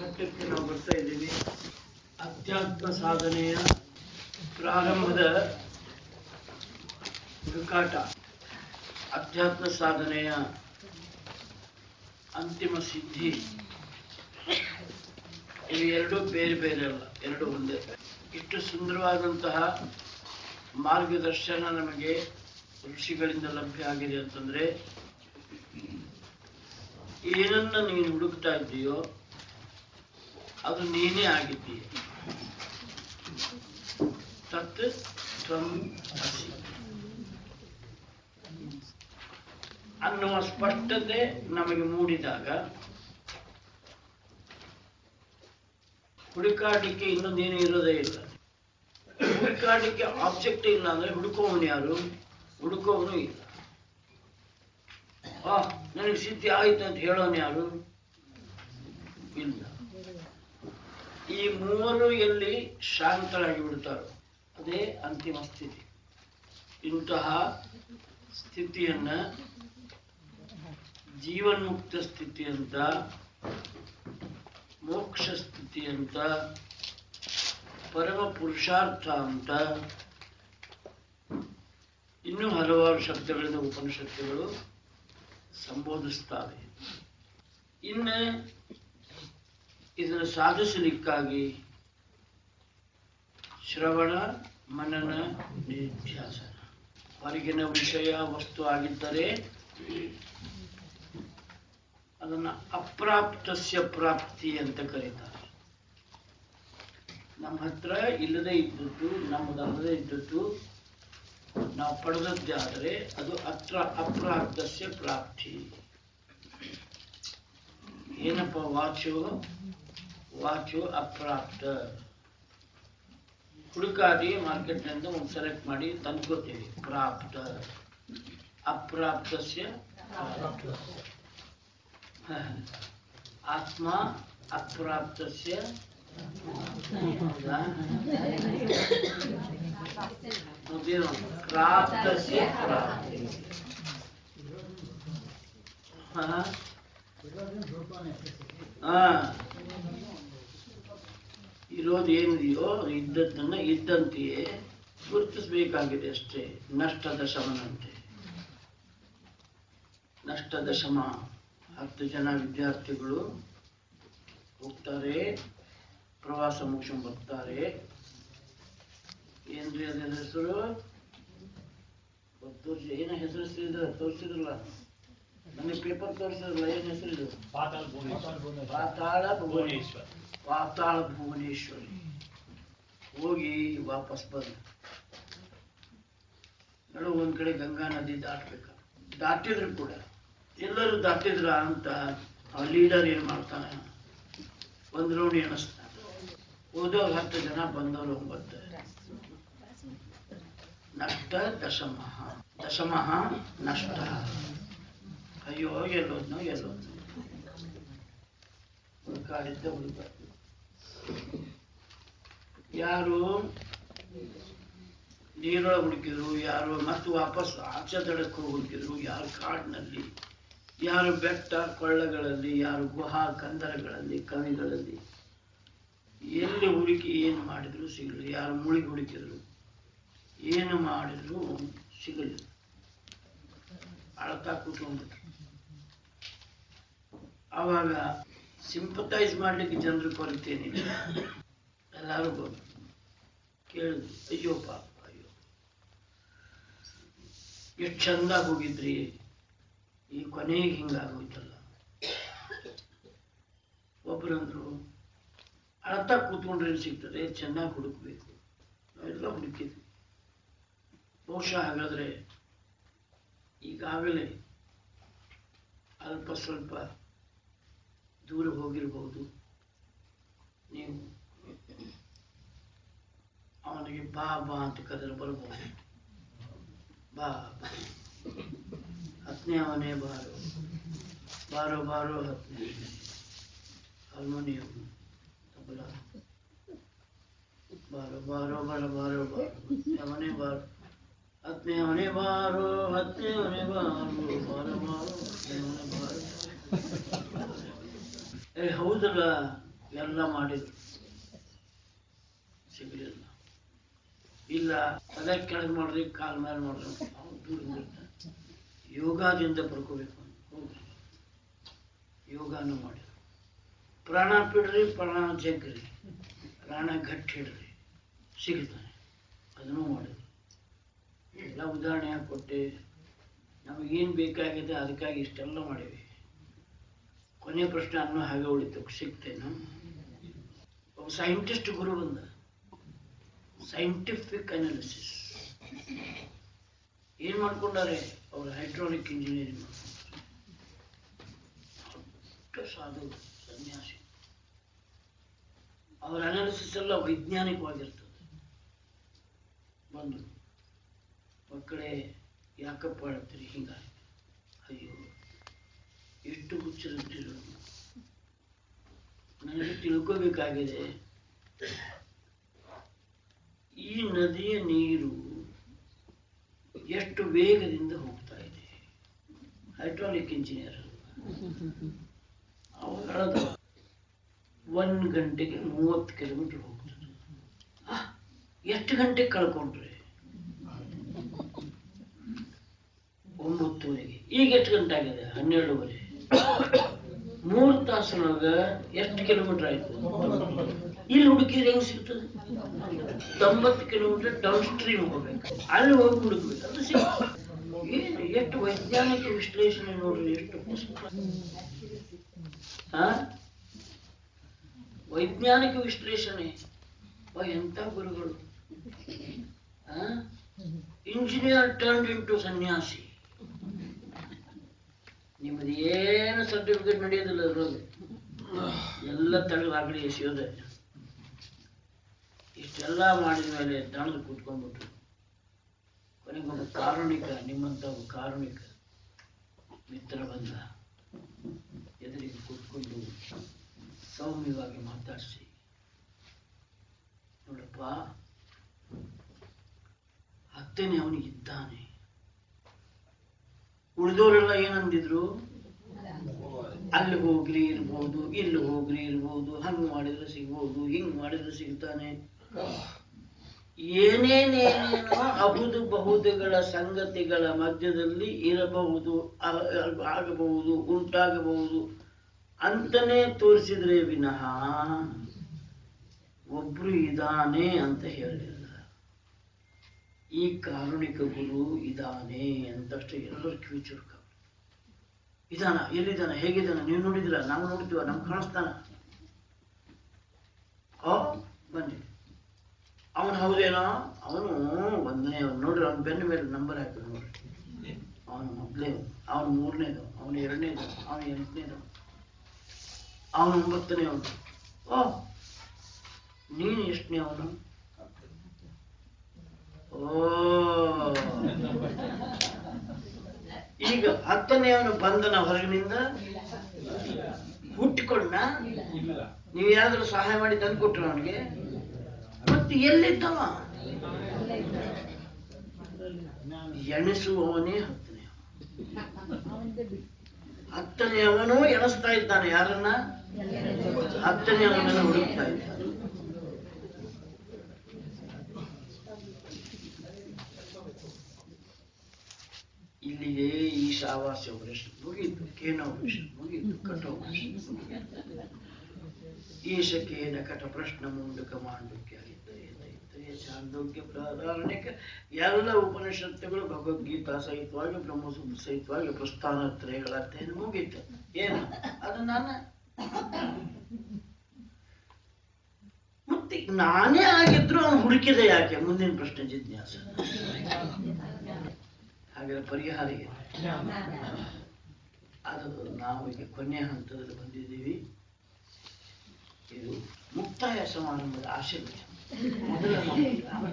ಘಟ್ಟಕ್ಕೆ ನಾವು ಬರ್ತಾ ಇದ್ದೀವಿ ಅಧ್ಯಾತ್ಮ ಸಾಧನೆಯ ಪ್ರಾರಂಭದ ಹುಡುಕಾಟ ಅಧ್ಯಾತ್ಮ ಸಾಧನೆಯ ಅಂತಿಮ ಸಿದ್ಧಿ ಇವು ಎರಡು ಬೇರೆ ಬೇರೆ ಅಲ್ಲ ಎರಡು ಒಂದೇ ಇಷ್ಟು ಸುಂದರವಾದಂತಹ ಮಾರ್ಗದರ್ಶನ ನಮಗೆ ಋಷಿಗಳಿಂದ ಲಭ್ಯ ಆಗಿದೆ ಅಂತಂದ್ರೆ ಏನನ್ನ ನೀನು ಹುಡುಕ್ತಾ ಇದ್ದೀಯೋ ಅದು ನೀನೇ ಆಗಿದ್ದೀಯ ತತ್ ತ್ವಂ ಅಸಿ ಅನ್ನುವ ಸ್ಪಷ್ಟತೆ ನಮಗೆ ಮೂಡಿದಾಗ ಹುಡುಕಾಟಕ್ಕೆ ಇನ್ನೊಂದೇನು ಇರೋದೇ ಇಲ್ಲ ಹುಡುಕಾಟಕ್ಕೆ ಆಬ್ಜೆಕ್ಟ್ ಇಲ್ಲ ಅಂದ್ರೆ ಹುಡುಕೋವನು ಯಾರು ಹುಡುಕೋವನು ಇಲ್ಲ ಆ ನನಗೆ ಸಿದ್ಧಿ ಆಯ್ತು ಅಂತ ಹೇಳೋನು ಯಾರು ಇಲ್ಲ ಈ ಮೂವರು ಎಲ್ಲಿ ಶಾಂತರಾಗಿ ಬಿಡ್ತಾರೋ ಅದೇ ಅಂತಿಮ ಸ್ಥಿತಿ ಇಂತಹ ಸ್ಥಿತಿಯನ್ನ ಜೀವನ್ಮುಕ್ತ ಸ್ಥಿತಿ ಅಂತ ಮೋಕ್ಷ ಸ್ಥಿತಿ ಅಂತ ಪರಮ ಪುರುಷಾರ್ಥ ಅಂತ ಇನ್ನೂ ಹಲವಾರು ಶಬ್ದಗಳಿಂದ ಉಪನಿಷತ್ತುಗಳು ಸಂಬೋಧಿಸ್ತವೆ ಇನ್ನು ಇದನ್ನು ಸಾಧಿಸಲಿಕ್ಕಾಗಿ ಶ್ರವಣ ಮನನ ನಿಧ್ಯಾಸನ ಹೊರಗಿನ ವಿಷಯ ವಸ್ತು ಆಗಿದ್ದರೆ ಅದನ್ನ ಅಪ್ರಾಪ್ತಸ್ಯ ಪ್ರಾಪ್ತಿ ಅಂತ ಕರೀತಾರೆ ನಮ್ಮ ಹತ್ರ ಇಲ್ಲದೆ ಇದ್ದದ್ದು ನಮ್ಮದಲ್ಲದೆ ಇದ್ದದ್ದು ನಾವು ಪಡೆದದ್ದೇ ಆದರೆ ಅದು ಅತ್ರ ಅಪ್ರಾಪ್ತಸ್ಯ ಪ್ರಾಪ್ತಿ ಏನಪ್ಪ ವಾಚು ವಾಚು ಅಪ್ರಾಪ್ತ ಹುಡುಕಾಡಿ ಮಾರ್ಕೆಟ್ನಿಂದ ಒಂದು ಸೆಲೆಕ್ಟ್ ಮಾಡಿ ತಂದ್ಕೋತೀವಿ ಪ್ರಾಪ್ತ ಅಪ್ರಾಪ್ತಸ್ಯ ಪ್ರಾಪ್ತ. ಆತ್ಮ ಅಪ್ರಾಪ್ತಸ್ಯ ಹೌದಾ? ಮುಗಿದು ಪ್ರಾಪ್ತಸ್ಯ ಪ್ರಾಪ್ತಿ ಹಾ ಹಾ ಇರೋದು ಏನಿದೆಯೋ ಅದು ಇದ್ದದ್ದನ್ನ ಇದ್ದಂತೆಯೇ ಗುರುತಿಸಬೇಕಾಗಿದೆ ಅಷ್ಟೇ ನಷ್ಟ ದಶಮನಂತೆ ನಷ್ಟ ದಶಮ ಹತ್ತು ಜನ ವಿದ್ಯಾರ್ಥಿಗಳು ಹೋಗ್ತಾರೆ ಪ್ರವಾಸ ಮುಗಿಸ್ಕೊಂಡು ಬರ್ತಾರೆ ಏನ್ರಿ ಅದ್ರ ಹೆಸರು ತೋರಿಸಿ ಏನೋ ಹೆಸರು ಹೆಸರಿದ್ರೆ ತೋರಿಸಿದ್ರಲ್ಲ ನನಗೆ ಪೇಪರ್ ತೋರಿಸಿದ್ರಲ್ಲ ಏನು ಹೆಸರಿದು ಪಾತಾಳ ಭುವನೇಶ್ವರ ಪಾತಾಳ ಭುವನೇಶ್ವರ ಭುವನೇಶ್ವರ ಪಾತಾಳ ಭುವನೇಶ್ವರಿ ಹೋಗಿ ವಾಪಸ್ ಬಂದ ನಡು ಒಂದ್ ಕಡೆ ಗಂಗಾ ನದಿ ದಾಟ್ಬೇಕ ದಾಟಿದ್ರು ಕೂಡ ಎಲ್ಲರೂ ದಾಟಿದ್ರ ಅಂತ ಆ ಲೀಡರ್ ಏನ್ ಮಾಡ್ತಾನೆ ಒಂದ್ ರೌಂಡ್ ಎಣಿಸ್ತಾನೆ ಓದೋರು ಹತ್ತು ಜನ ಬಂದವರು ಒಂಬತ್ತು ನಷ್ಟ ದಶಮಃ ದಶಮಃ ನಷ್ಟ ಅಯ್ಯೋ ಎಲ್ಲೋದ್ನೋ ಎಲ್ಲೋದ್ನೋ ಹುಡುಕಾಡಿದ್ದ ಹುಡುಕಾಡ ಯಾರು ನೀರೊಳಗೆ ಹುಡುಕಿದ್ರು ಯಾರು ಮತ್ತು ವಾಪಸ್ ಆಚೆ ದಡಕ್ಕೆ ಹೋಗಿ ಹುಡುಕಿದ್ರು ಯಾರು ಕಾಡಿನಲ್ಲಿ ಯಾರು ಬೆಟ್ಟ ಕೊಳ್ಳಗಳಲ್ಲಿ ಯಾರು ಗುಹಾ ಕಂದರಗಳಲ್ಲಿ ಕವಿಗಳಲ್ಲಿ ಎಲ್ಲಿ ಹುಡುಕಿ ಏನು ಮಾಡಿದ್ರು ಸಿಗಲಿಲ್ಲ ಯಾರು ಮುಳುಗಿ ಹುಡುಕಿದ್ರು ಏನು ಮಾಡಿದ್ರು ಸಿಗಲಿಲ್ಲ ಅಳ್ತಾ ಕೂತ್ಕೊಂಡ್ಬಿಟ್ರು ಆವಾಗ ಸಿಂಪತೈಸ್ ಮಾಡ್ಲಿಕ್ಕೆ ಜನರು ಕೊರತೇನಿಲ್ಲ ಎಲ್ಲರೂ ಬಂದು ಕೇಳಿದ್ರು ಅಯ್ಯೋ ಪಾಪ ಅಯ್ಯೋ ಎಷ್ಟು ಚಂದ ಹೋಗಿದ್ರಿ ಈ ಕೊನೆಗೆ ಹಿಂಗಾಗೋಯ್ತಲ್ಲ ಒಬ್ಬರಂದ್ರು ಅಳ್ತಾ ಕೂತ್ಕೊಂಡ್ರೆ ಏನ್ ಸಿಗ್ತದೆ ಚೆನ್ನಾಗಿ ಹುಡುಕ್ಬೇಕು ನಾವೆಲ್ಲ ಹುಡುಕಿದ್ವಿ ಬಹುಶಃ ಹಾಗಾದ್ರೆ ಈಗಾಗಲೇ ಅಲ್ಪ ಸ್ವಲ್ಪ ದೂರ ಹೋಗಿರಬಹುದು ನೀವು ಅವನಿಗೆ ಬಾ ಬಾ ಅಂತ ಕರೆದ್ರೆ ಬರ್ಬೋದು ಬಾ ಬಾ. ಹತ್ತನೇ ಅವನೇ ಬಾರೋ ಬಾರೋ ಬಾರೋ ಹತ್ತನೇ ಹಾರ್ಮೋನಿಯಂ ತಬಲ ಬಾರೋ ಬಾರೋ ಬಾರೋ ಬಾರೋ ಬಾರೋ ಅವನೇ ಬಾರೋ ಹತ್ತನೇ ಅವನೇ ಬಾರೋ ಹತ್ತನೇ ಅವನೇ ಬಾರೋ ಬಾರೋ ಬಾರೋ ಹತ್ತನೇ ಅವನೇ ಬಾರೋ ಏ ಹೌದಲ್ಲ ಎಲ್ಲ ಮಾಡಿದ್ರು ಸಿಗಲಿಲ್ಲ ಇಲ್ಲ ತಲೆ ಕೆಳಗೆ ಮಾಡ್ರಿ ಕಾಲ್ ಮೇಲೆ ಮಾಡ್ರಿ ಅವ್ನು ದೂರ ಹೋಗ್ಬಿಡ್ತಾನೆ. ಯೋಗದಿಂದ ಪಡ್ಕೋಬೇಕು ಹೋಗ್ರಿ ಯೋಗಾನು ಮಾಡಿದ್ರು ಪ್ರಾಣ ಬಿಡ್ರಿ ಪ್ರಾಣ ಜಗ್ರಿ ಪ್ರಾಣ ಗಟ್ಟಿ ಹಿಡ್ರಿ ಸಿಗ್ತಾನೆ ಅದನ್ನು ಮಾಡಿದ್ರು ಎಲ್ಲ ಉದಾಹರಣೆ ಕೊಟ್ಟೆ ನಮಗೇನು ಬೇಕಾಗಿದೆ ಅದಕ್ಕಾಗಿ ಇಷ್ಟೆಲ್ಲ ಮಾಡೀವಿ ಕೊನೆ ಪ್ರಶ್ನೆ ಅನ್ನೋ ಹಾಗೆ ಉಳಿತು ಸಿಗ್ತೇನು ಒಬ್ಬ ಸೈಂಟಿಸ್ಟ್ ಗುರು ಬಂದ ಸೈಂಟಿಫಿಕ್ ಅನಾಲಿಸಿಸ್ ಏನ್ ಮಾಡ್ಕೊಂಡಾರೆ ಅವ್ರು ಹೈಡ್ರಾಲಿಕ್ ಇಂಜಿನಿಯರಿಂಗ್ ದೊಡ್ಡ ಸಾಧು ಸನ್ಯಾಸಿ ಅವರ ಅನಾಲಿಸಿಸ್ ಎಲ್ಲ ವೈಜ್ಞಾನಿಕವಾಗಿರ್ತದೆ ಬಂದು ಮಕ್ಕಳೇ ಯಾಕಪ್ಪ ಹೇಳ್ತೀರಿ ಹಿಂಗಾಯ್ತು ಅಯ್ಯೋ ಎಷ್ಟು ಹುಚ್ಚರಿದ್ದೀರೋ ನನಗೆ ತಿಳ್ಕೋಬೇಕಾಗಿದೆ ಈ ನದಿಯ ನೀರು ಎಷ್ಟು ವೇಗದಿಂದ ಹೋಗ್ತಾ ಇದೆ ಹೈಡ್ರಾಲಿಕ್ ಇಂಜಿನಿಯರ್ ಅವ್ರು ಹೇಳ್ದ ಒಂದು ಗಂಟೆಗೆ ಮೂವತ್ತು ಕಿಲೋಮೀಟರ್ ಹೋಗ್ತದೆ ಆ, ಎಷ್ಟು ಗಂಟೆ ಕಳ್ಕೊಂಡ್ರೆ ಒಂಬತ್ತುವರೆಗೆ ಈಗ ಎಷ್ಟು ಗಂಟೆ ಆಗಿದೆ ಹನ್ನೆರಡುವರೆ ಮೂರು ತಾಸಿನೊಳಗ ಎಷ್ಟು ಕಿಲೋಮೀಟರ್ ಆಯ್ತು ಇಲ್ಲಿ ಹುಡುಕಿದ್ರೆ ಹೆಂಗ್ ಸಿಗ್ತದೆ ತೊಂಬತ್ತು ಕಿಲೋಮೀಟರ್ ಡೌನ್ ಸ್ಟ್ರೀಮ್ ಹೋಗ್ಬೇಕು ಅಲ್ಲಿ ಹೋಗಿ ಹುಡುಕ್ಬೇಕು ಅದು ಸಿಗ್ತದೆ ಏನು ಎಷ್ಟು ವೈಜ್ಞಾನಿಕ ವಿಶ್ಲೇಷಣೆ ನೋಡ್ರಿ ಎಷ್ಟು ಪುಸ್ತಕ ಹಾ ವೈಜ್ಞಾನಿಕ ವಿಶ್ಲೇಷಣೆ ವಾ, ಎಂಥ ಗುರುಗಳು ಇಂಜಿನಿಯರ್ ಟರ್ನ್ ಇಂಟು ಸನ್ಯಾಸಿ ನಿಮ್ಮದು ಏನು ಸರ್ಟಿಫಿಕೇಟ್ ನಡೆಯೋದಿಲ್ಲ ಅದ್ರೊಳಗೆ ಎಲ್ಲ ತೆಗೆದು ಆಗಲಿ ಎಸೆಯೋದೆ ಇಷ್ಟೆಲ್ಲ ಮಾಡಿದ ಮೇಲೆ ದಣದು ಕೂತ್ಕೊಂಡ್ಬಿಟ್ರು ಕೊನೆಗೊಬ್ಬ ಕಾರುಣಿಕ ನಿಮ್ಮಂತ ಒಬ್ಬ ಕಾರುಣಿಕ ಮಿತ್ರ ಬಂದ ಎದುರಿಗೆ ಕೂತ್ಕೊಂಡು ಸೌಮ್ಯವಾಗಿ ಮಾತಾಡಿಸಿ ನೋಡಪ್ಪ ಹತ್ತನೇ ಅವನಿಗಿದ್ದಾನೆ ಉಳಿದವರೆಲ್ಲ ಏನಂದಿದ್ರು ಅಲ್ಲಿ ಹೋಗ್ಲಿ ಇರ್ಬೋದು ಇಲ್ಲಿ ಹೋಗ್ಲಿ ಇರ್ಬೋದು ಹಂಗ್ ಮಾಡಿದ್ರೆ ಸಿಗ್ಬೋದು ಹಿಂಗ್ ಮಾಡಿದ್ರೆ ಸಿಗ್ತಾನೆ ಏನೇನೇನೇನೋ ಅಹುದು ಬಹುದುಗಳ ಸಂಗತಿಗಳ ಮಧ್ಯದಲ್ಲಿ ಇರಬಹುದು ಆ- ಆಗಬಹುದು ಉಂಟಾಗಬಹುದು ಅಂತನೇ ತೋರಿಸಿದ್ರೆ ವಿನಃ ಒಬ್ರು ಇದಾನೆ ಅಂತ ಹೇಳಿಲ್ಲ ಈ ಕಾರುಣಿಕ ಗುರು ಇದಾನೆ ಅಂತಷ್ಟೇ ಎಲ್ಲರೂ ಕಿವಿ ಚುರುಕ ಇದಾನ ಎಲ್ಲಿದ್ದಾನ ಹೇಗಿದ್ದಾನ ನೀವು ನೋಡಿದಿರ ನಾವು ನೋಡ್ತೀವ ನಮ್ಗೆ ಕಾಣಿಸ್ತಾನ ಓ ಬನ್ನಿ ಅವನು ಹೌದೇನೋ ಅವನು ಒಂದನೇ ನೋಡ್ರಿ ಅವ್ನ ಬೆನ್ನ ಮೇಲೆ ನಂಬರ್ ಹಾಕಿ ನೋಡ್ರಿ ಅವನು ಮೊದಲೇ ಅವನು ಮೂರನೇದು ಅವನು ಎರಡನೇದು ಅವನು ಎಂಟನೇದು ಅವನು ಒಂಬತ್ತನೇ ಅವನು ಓ ನೀನು ಎಷ್ಟನೇ ಅವನು ಓ ಈಗ ಹತ್ತನೆಯವನು ಬಂದನ ಹೊರಗಿನಿಂದ ಹುಟ್ಟಿಕೊಂಡ ನೀವು ಯಾರಾದ್ರೂ ಸಹಾಯ ಮಾಡಿ ತಂದು ಕೊಟ್ರು ಅವನಿಗೆ ಮತ್ತೆ ಎಲ್ಲಿದ್ದವ ಎಣಿಸುವವನೇ ಹತ್ತನೇ ಹತ್ತನೆಯವನು ಎಣಿಸ್ತಾ ಇದ್ದಾನೆ ಯಾರನ್ನ ಹತ್ತನೆಯವನನ್ನು ಹುಡುಕ್ತಾ ಇದ್ದಾನೆ ಇಲ್ಲಿಗೆ ಈ ಶಾವಾಸ್ಯ ವೃಷ ಮುಗೀತು ಕೇನ ವೃಷ ಮುಗೀತು ಕಠ ವೃಷ ಈಶಕೇನ ಕಟ ಪ್ರಶ್ನ ಮುಂಡಕ ಮಾಂಡುಕ್ಯ ಇದ್ದಯ ದೈತ್ಯ ಚಾಂದೋಗ್ಯ ಪ್ರಾಧಾರಣಿಕ ಎಲ್ಲ ಉಪನಿಷತ್ತುಗಳು ಭಗವದ್ಗೀತಾ ಸಹಿತವಾಗಿ ಬ್ರಹ್ಮಸೂತ್ರ ಸಹಿತವಾಗಿ ಪ್ರಸ್ಥಾನ ತ್ರಯಗಳ ಅಧ್ಯಯನ ಮುಗೀತು ಏನು ಅದು ನಾನು ಮತ್ತೆ ನಾನೇ ಆಗಿದ್ರು ಅವನು ಹುಡುಕಿದೆ ಯಾಕೆ ಮುಂದಿನ ಪ್ರಶ್ನೆ ಜಿಜ್ಞಾಸ ಹಾಗಾದ್ರೆ ಪರಿಹಾರ ಏನು ಅದು ನಾವು ಈಗ ಕೊನೆಯ ಹಂತದಲ್ಲಿ ಬಂದಿದ್ದೀವಿ ಇದು ಮುಕ್ತಾಯ ಸಮಾರಂಭದ ಆಶೀರ್ವಾದ ಮೊದಲ ಮಂತ್ರ.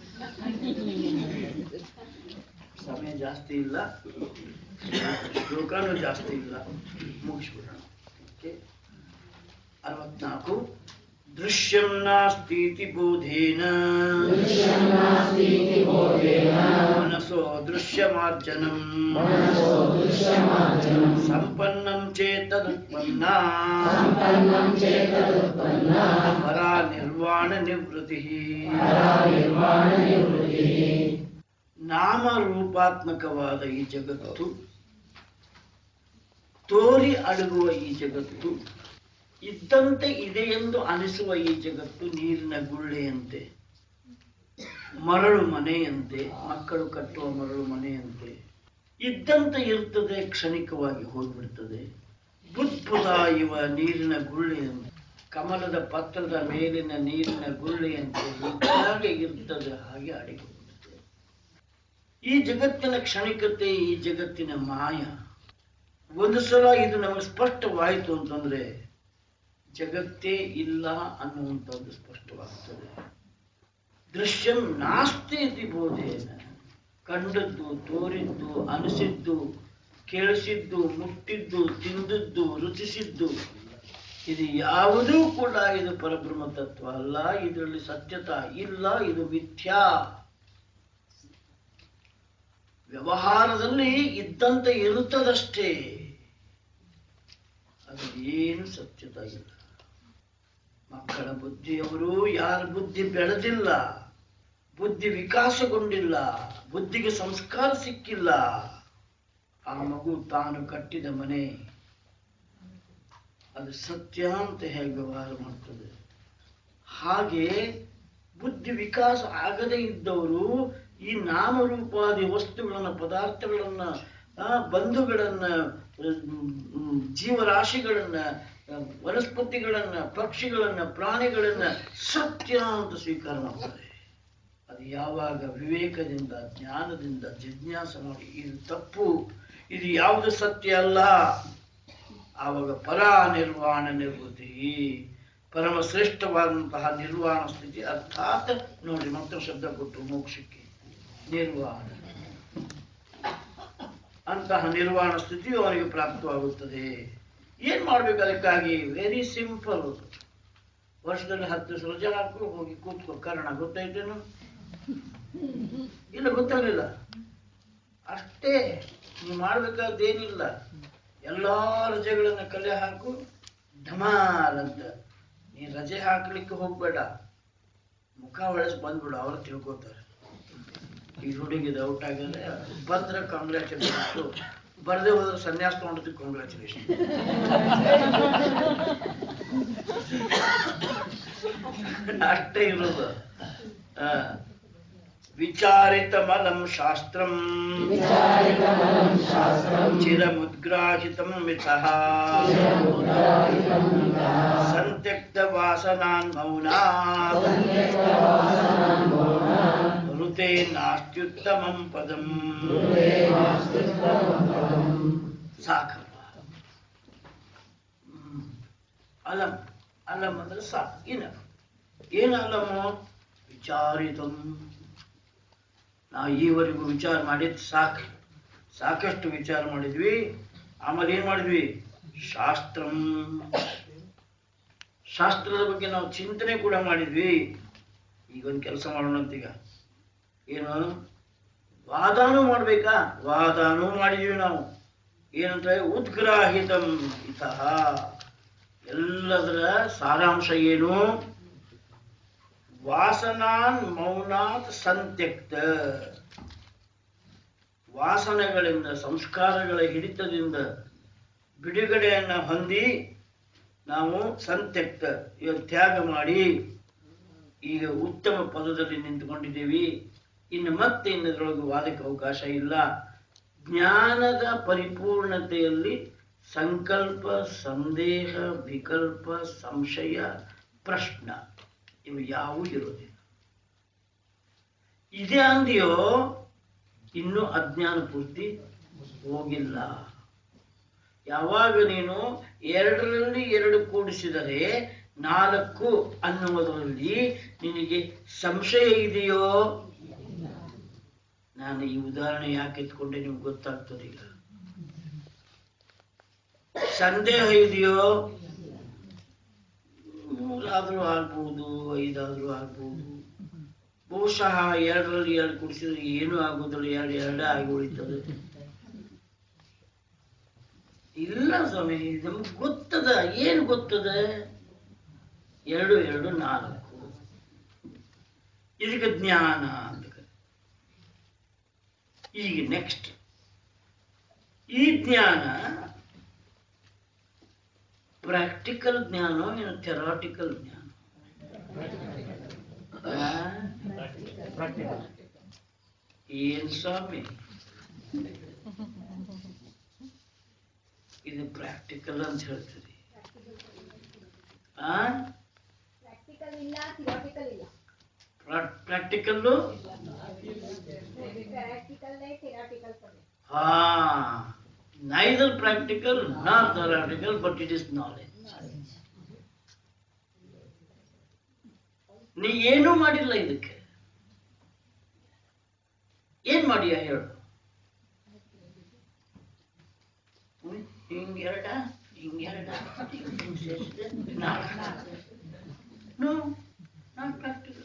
ಸಮಯ ಜಾಸ್ತಿ ಇಲ್ಲ ಶ್ಲೋಕನೂ ಜಾಸ್ತಿ ಇಲ್ಲ ಮುಗಿಸ್ಬಿಡೋಣ ಓಕೆ ಅರವತ್ನಾಲ್ಕು ದೃಶ್ಯಂ ನಾಸ್ತೀತಿ ಬೋಧೇನ ಮನಸೋ ದೃಶ್ಯಮಾರ್ಜನಂ ಸಂಪನ್ನಂ ಚೇತದುತ್ಪನ್ನಂ ಚೇತದುತ್ಪನ್ನ ಪರಾ ನಿರ್ವಾಣ ನಿವೃತ್ತಿ ನಾಮರೂಪಾತ್ಮಕವಾದ ಈ ಜಗತ್ತು ತೋರಿ ಅಡಗುವ ಈ ಜಗತ್ತು ಇದ್ದಂತೆ ಇದೆ ಎಂದು ಅನಿಸುವ ಈ ಜಗತ್ತು ನೀರಿನ ಗುಳ್ಳೆಯಂತೆ ಮರಳು ಮನೆಯಂತೆ ಮಕ್ಕಳು ಕಟ್ಟುವ ಮರಳು ಮನೆಯಂತೆ ಇದ್ದಂತೆ ಇರ್ತದೆ ಕ್ಷಣಿಕವಾಗಿ ಹೋಗ್ಬಿಡ್ತದೆ ಬುದ್ಬುದ ಇವ ನೀರಿನ ಗುಳ್ಳೆಯಂತೆ ಕಮಲದ ಪತ್ರದ ಮೇಲಿನ ನೀರಿನ ಗುಳ್ಳೆಯಂತೆ ಹಾಗೆ ಇರ್ತದೆ ಹಾಗೆ ಅಡಿಗೆ ಹೋಗ್ತದೆ ಈ ಜಗತ್ತಿನ ಕ್ಷಣಿಕತೆ ಈ ಜಗತ್ತಿನ ಮಾಯ ಒಂದು ಸಲ ಇದು ನಮಗೆ ಸ್ಪಷ್ಟವಾಯಿತು ಅಂತಂದ್ರೆ ಜಗತ್ತೇ ಇಲ್ಲ ಅನ್ನುವಂಥದ್ದು ಸ್ಪಷ್ಟವಾಗ್ತದೆ ದೃಶ್ಯಂ ನಾಸ್ತಿ ಇತಿ ಬೋಧೇನ ಕಂಡದ್ದು ತೋರಿದ್ದು ಅನಿಸಿದ್ದು ಕೇಳಿಸಿದ್ದು ಮುಟ್ಟಿದ್ದು ತಿಂದದ್ದು ರುಚಿಸಿದ್ದು ಇದು ಯಾವುದೂ ಕೂಡ ಇದು ಪರಬ್ರಹ್ಮ ತತ್ವ ಅಲ್ಲ ಇದರಲ್ಲಿ ಸತ್ಯತ ಇಲ್ಲ ಇದು ಮಿಥ್ಯಾ ವ್ಯವಹಾರದಲ್ಲಿ ಇದ್ದಂತೆ ಇರುತ್ತದಷ್ಟೇ ಅದು ಏನು ಸತ್ಯತ ಇಲ್ಲ ಮಕ್ಕಳ ಬುದ್ಧಿಯವರು ಯಾರ ಬುದ್ಧಿ ಬೆಳೆದಿಲ್ಲ ಬುದ್ಧಿ ವಿಕಾಸಗೊಂಡಿಲ್ಲ ಬುದ್ಧಿಗೆ ಸಂಸ್ಕಾರ ಸಿಕ್ಕಿಲ್ಲ ಆ ಮಗು ತಾನು ಕಟ್ಟಿದ ಮನೆ ಅದು ಸತ್ಯ ಅಂತ ಹೇಗೆ ವ್ಯವಹಾರ ಮಾಡ್ತದೆ ಹಾಗೆ ಬುದ್ಧಿ ವಿಕಾಸ ಆಗದೇ ಇದ್ದವರು ಈ ನಾಮರೂಪಾದಿ ವಸ್ತುಗಳನ್ನ ಪದಾರ್ಥಗಳನ್ನ ಆ, ಬಂಧುಗಳನ್ನ ಹ್ಮ್, ಜೀವರಾಶಿಗಳನ್ನ ಆ, ವನಸ್ಪತಿಗಳನ್ನ ಪಕ್ಷಿಗಳನ್ನ ಪ್ರಾಣಿಗಳನ್ನ ಸತ್ಯ ಅಂತ ಸ್ವೀಕಾರ ಮಾಡ್ತಾರೆ ಅದು ಯಾವಾಗ ವಿವೇಕದಿಂದ ಜ್ಞಾನದಿಂದ ಜಿಜ್ಞಾಸ ಮಾಡಿ ಇದು ತಪ್ಪು ಇದು ಯಾವುದು ಸತ್ಯ ಅಲ್ಲ ಆವಾಗ ಪರಾ ನಿರ್ವಾಣ ನಿವೃತ್ತಿ ಪರಮ ಶ್ರೇಷ್ಠವಾದಂತಹ ನಿರ್ವಾಣ ಸ್ಥಿತಿ ಅರ್ಥಾತ್ ನೋಡಿ ಮತ್ತೊಂದು ಶಬ್ದ ಕೊಟ್ಟು ಮೋಕ್ಷಕ್ಕೆ ನಿರ್ವಾಣ ಅಂತಹ ನಿರ್ವಾಣ ಸ್ಥಿತಿಯು ಅವನಿಗೆ ಪ್ರಾಪ್ತವಾಗುತ್ತದೆ ಏನ್ ಮಾಡ್ಬೇಕು ಅದಕ್ಕಾಗಿ ವೆರಿ ಸಿಂಪಲ್ ವರ್ಷದಲ್ಲಿ ಹತ್ತು ದಿವಸ ರಜೆ ಹಾಕು ಹೋಗಿ ಕೂತ್ಕೋ ಕಾರಣ ಗೊತ್ತಾಯ್ತೇನು ಇಲ್ಲ ಗೊತ್ತಾಗಲಿಲ್ಲ ಅಷ್ಟೇ ನೀವು ಮಾಡ್ಬೇಕಾದ್ದೇನಿಲ್ಲ ಎಲ್ಲಾ ರಜೆಗಳನ್ನ ಕಲೆ ಹಾಕು ಢಮಾರ್ ಅಂತ ನೀ ರಜೆ ಹಾಕ್ಲಿಕ್ಕೆ ಹೋಗ್ಬೇಡ ಮುಖ ಒಳಸ್ ಬಂದ್ಬಿಡು ಅವ್ರು ತಿಳ್ಕೊತಾರೆ ಈ ಹುಡುಗಿದ ಔಟ್ ಆಗಿದ್ರೆ ಬಂದ್ರೆ ಕಾಂಗ್ರ್ಯಾಚುಲೇಷನ್ ಬರ್ದೇ ಹೋದ್ರೆ ಸನ್ಯಾಸ ತಗೊಂಡಿದ್ದು ಕಾಂಗ್ರ್ಯಾಚುಲೇಷನ್ ಅಷ್ಟೇ ಇರೋದು ಆ, ವಿಚಾರಿತಮಲಂ ಶಾಸ್ತ್ರಂ ಚಿರಮುದ್ಗ್ರಾಹಿತಂ ಮಿಥಃ ಸಂತ್ಯಕ್ತ ವಾಸನಾನ್ ಮೌನಾತ್ ಋತೆ ನಾಸ್ತ್ಯುತ್ತಮಂ ಪದಂ ಸಾಕಪ್ಪ ಹ್ಮ್. ಅಲಂ ಅಲಂ ಅಂದ್ರೆ ಸಾಕು ಇನ್ನ ಏನು ಅಲಮು ವಿಚಾರಿತಂ ನಾವು ಈವರೆಗೂ ವಿಚಾರ ಮಾಡಿದ್ ಸಾಕು ಸಾಕಷ್ಟು ವಿಚಾರ ಮಾಡಿದ್ವಿ ಆಮೇಲೆ ಏನ್ ಮಾಡಿದ್ವಿ ಶಾಸ್ತ್ರಂ ಶಾಸ್ತ್ರದ ಬಗ್ಗೆ ನಾವು ಚಿಂತನೆ ಕೂಡ ಮಾಡಿದ್ವಿ ಈಗ ಒಂದು ಕೆಲಸ ಮಾಡೋಣ ಅಂತೀಗ ಏನು ವಾದಾನು ಮಾಡ್ಬೇಕಾ ವಾದಾನು ಮಾಡಿದ್ವಿ ನಾವು ಏನಂತ ಉದ್ಗ್ರಾಹಿತಂ ಇತಃ ಎಲ್ಲದರ ಸಾರಾಂಶ ಏನು ವಾಸನಾನ್ ಮೌನಾತ್ ಸಂತ್ಯಕ್ತ ವಾಸನೆಗಳಿಂದ ಸಂಸ್ಕಾರಗಳ ಹಿಡಿತದಿಂದ ಬಿಡುಗಡೆಯನ್ನ ಹೊಂದಿ ನಾವು ಸಂತ್ಯಕ್ತ ಇವಾಗ ತ್ಯಾಗ ಮಾಡಿ ಈಗ ಉತ್ತಮ ಪದದಲ್ಲಿ ನಿಂತುಕೊಂಡಿದ್ದೀವಿ ಇನ್ನು ಮತ್ತೆ ಇನ್ನದರೊಳಗೆ ವಾದಕ್ಕೆ ಅವಕಾಶ ಇಲ್ಲ ಜ್ಞಾನದ ಪರಿಪೂರ್ಣತೆಯಲ್ಲಿ ಸಂಕಲ್ಪ ಸಂದೇಹ ವಿಕಲ್ಪ ಸಂಶಯ ಪ್ರಶ್ನ ಇವು ಯಾವೂ ಇರೋದಿಲ್ಲ ಇದೆ ಅಂದಿಯೋ ಇನ್ನೂ ಅಜ್ಞಾನ ಪೂರ್ತಿ ಹೋಗಿಲ್ಲ ಯಾವಾಗ ನೀನು ಎರಡರಲ್ಲಿ ಎರಡು ಕೂಡಿಸಿದರೆ ನಾಲ್ಕು ಅನ್ನುವುದರಲ್ಲಿ ನಿನಗೆ ಸಂಶಯ ಇದೆಯೋ ನಾನು ಈ ಉದಾಹರಣೆ ಯಾಕೆ ಎತ್ಕೊಂಡೆ ನಿಮ್ಗೆ ಗೊತ್ತಾಗ್ತದೆ ಈಗ ಸಂದೇಹ ಇದೆಯೋ ಮೂರಾದ್ರೂ ಆಗ್ಬೋದು ಐದಾದ್ರೂ ಆಗ್ಬೋದು ಬಹುಶಃ ಎರಡರಲ್ಲಿ ಎರಡು ಕುಡಿಸಿದ್ರೆ ಏನೂ ಆಗೋದಿಲ್ಲ ಎರಡು ಎರಡೇ ಆಗಿ ಉಳಿತದೆ ಇಲ್ಲ ಸ್ವಾಮಿ ನಮ್ಗೆ ಗೊತ್ತದ ಏನು ಗೊತ್ತದ ಎರಡು ಎರಡು ನಾಲ್ಕು ಇದಕ್ಕೆ ಜ್ಞಾನ ಅಂತ ಕರೀತಾರೆ. ಈಗ ನೆಕ್ಸ್ಟ್ ಈ ಜ್ಞಾನ ಪ್ರಾಕ್ಟಿಕಲ್ ಜ್ಞಾನ ಏನು ಥೆರಾಟಿಕಲ್ ಜ್ಞಾನ ಆ? ಏನ್ ಸ್ವಾಮಿ ಇದು ಪ್ರಾಕ್ಟಿಕಲ್ ಅಂತ ಹೇಳ್ತೀರಿ ಆ ಪ್ರಾಕ್ಟಿಕಲ್ ಇಲ್ಲ ಥಿಯರಿಟಿಕಲ್ ಇಲ್ಲ ಪ್ರಾಕ್ಟಿಕಲ್ಲು ಪ್ರಾಕ್ಟಿಕಲ್ ಥಿಯರಿಟಿಕಲ್ ಪಡೆ ಹಾ neither practical not theoretical but it is knowledge ನೀ ಏನೂ ಮಾಡಿಲ್ಲ ಇದಕ್ಕೆ ಏನ್ ಮಾಡಿಯ ಹೇಳು ಹ್ಮ್? ಹಿಂಗೆರಡ ಹಿಂಗೆರಡ ಹಿಂಗ್ ಸೇರ್ಸಿದೆ, ನಾಲ್ಕು. No, not practical.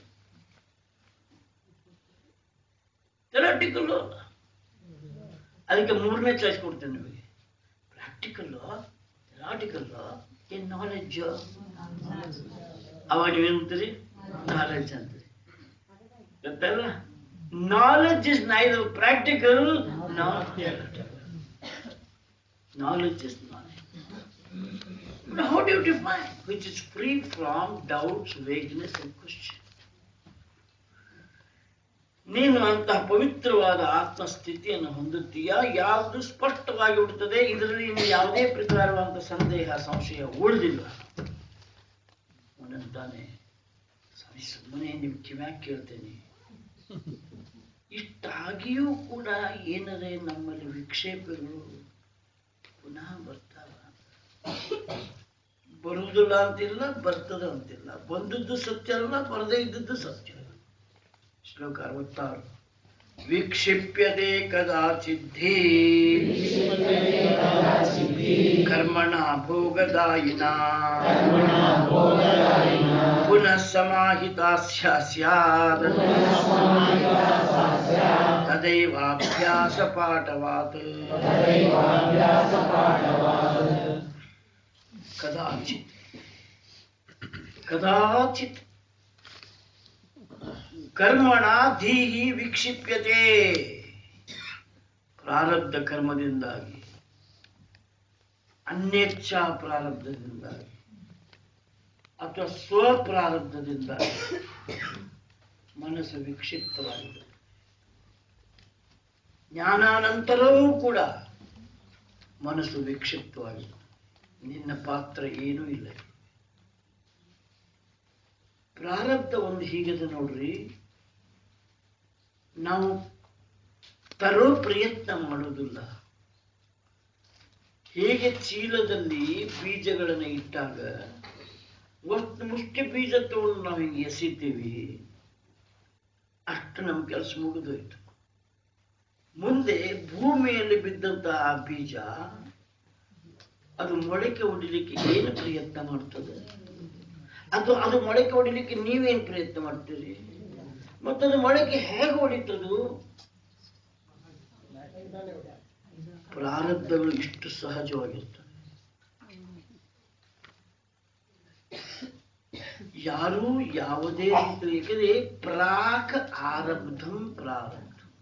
ಥೆರಾಟಿಕಲ್ ಅದಕ್ಕೆ ಮೂರನೇ ಚಾಯ್ಸ್ ಕೊಡ್ತೇನೆ ನಿಮಗೆ ಪ್ರಾಕ್ಟಿಕಲ್ ಥೆರಾಟಿಕಲ್ ಏನ್ ನಾಲೆಡ್ಜ್ ಅವಾಗ ನೀವೇನಂತೀರಿ ನಾಲೆಡ್ಜ್ ಅಂತೀರಿ ಗೊತ್ತಲ್ಲ knowledge is neither practical not theoretical knowledge is knowledge But how do you define which is free from doubts, vagueness, and question? ನೀನು ಅಂತಹ ಪವಿತ್ರವಾದ ಆತ್ಮಸ್ಥಿತಿಯನ್ನು ಹೊಂದುತ್ತೀಯಾ ಯಾವುದು ಸ್ಪಷ್ಟವಾಗಿ ಬಿಡುತ್ತದೆ ಇದರಲ್ಲಿ ಇನ್ನು ಯಾವುದೇ ಪ್ರಕಾರವಾದ ಸಂದೇಹ ಸಂಶಯ ಉಳಿದಿಲ್ಲ ಅವನಂತಾನೆ ಸ್ವಾಮಿ ಸುಮ್ಮನೆ ನಿಮ್ ಕಿವ್ಯಾಗ ಕೇಳ್ತೇನೆ ಇಷ್ಟಾಗಿಯೂ ಕೂಡ ಏನರೇ ನಮ್ಮಲ್ಲಿ ವಿಕ್ಷೇಪಗಳು ಪುನಃ ಬರ್ತಾವ ಬರುವುದಿಲ್ಲ ಅಂತಿಲ್ಲ ಬರ್ತದ ಅಂತಿಲ್ಲ ಬಂದದ್ದು ಸತ್ಯ ಅಲ್ಲ ಬರದೇ ಇದ್ದದ್ದು ಸತ್ಯ ಅಲ್ಲ ಶ್ಲೋಕ ಅರವತ್ತಾರು ವಿಕ್ಷಿಪ್ಯತೆ ಕದಾಚಿದ್ಧಿ ಕರ್ಮಣ ಭೋಗದಾಯಿನ ಪುನಃ ಸಮಾಹಿತ ಸ್ಯಾತ್ ತದೈವಾಭ್ಯಾಸ ಪಾಠವಾತ್ ಕದಾಚಿತ್ ಕದಾಚಿತ್ ಕರ್ಮಣ ಧೀಹಿ ವಿಕ್ಷಿಪ್ಯತೆ ಪ್ರಾರಬ್ಧ ಕರ್ಮದಿಂದಾಗಿ ಅನ್ಯೇಚ್ಛಾ ಪ್ರಾರಬ್ಧದಿಂದಾಗಿ ಅಥವಾ ಸ್ವಪ್ರಾರಬ್ಧದಿಂದಾಗಿ ಮನಸ್ಸು ವಿಕ್ಷಿಪ್ತವಾಗಿದೆ ಜ್ಞಾನಾನಂತರವೂ ಕೂಡ ಮನಸ್ಸು ವಿಕ್ಷಿಪ್ತವಾಗಿದೆ ನಿನ್ನ ಪಾತ್ರ ಏನೂ ಇಲ್ಲ ಪ್ರಾರಬ್ಧ ಒಂದು ಹೀಗದ ನೋಡ್ರಿ ನಾವು ತರೋ ಪ್ರಯತ್ನ ಮಾಡೋದಿಲ್ಲ ಹೇಗೆ ಚೀಲದಲ್ಲಿ ಬೀಜಗಳನ್ನು ಇಟ್ಟಾಗ ಒಟ್ಟು ಮುಷ್ಟಿ ಬೀಜ ತಗೊಂಡು ನಾವು ಹಿಂಗೆ ಎಸಿತೀವಿ ಅಷ್ಟು ನಮ್ಮ ಕೆಲಸ ಮುಗಿದೋಯ್ತು ಮುಂದೆ ಭೂಮಿಯಲ್ಲಿ ಬಿದ್ದಂತಹ ಆ ಬೀಜ ಅದು ಮೊಳಕೆ ಹೊಡಿಲಿಕ್ಕೆ ಏನು ಪ್ರಯತ್ನ ಮಾಡ್ತದೆ ಅದು ಅದು ಮೊಳಕೆ ಹೊಡಿಲಿಕ್ಕೆ ನೀವೇನು ಪ್ರಯತ್ನ ಮಾಡ್ತೀರಿ ಮತ್ತದು ಮೊಳಕೆ ಹೇಗೆ ಹೊಡಿತದು ಪ್ರಾರಬ್ಧಗಳು ಇಷ್ಟು ಸಹಜವಾಗಿರ್ತವೆ ಯಾರೂ ಯಾವುದೇ ರೀತಿ ಏಕೆಂದ್ರೆ ಪ್ರಾಕ್ ಆರಬ್ಧಂ ಪ್ರಾರಬ್ಧ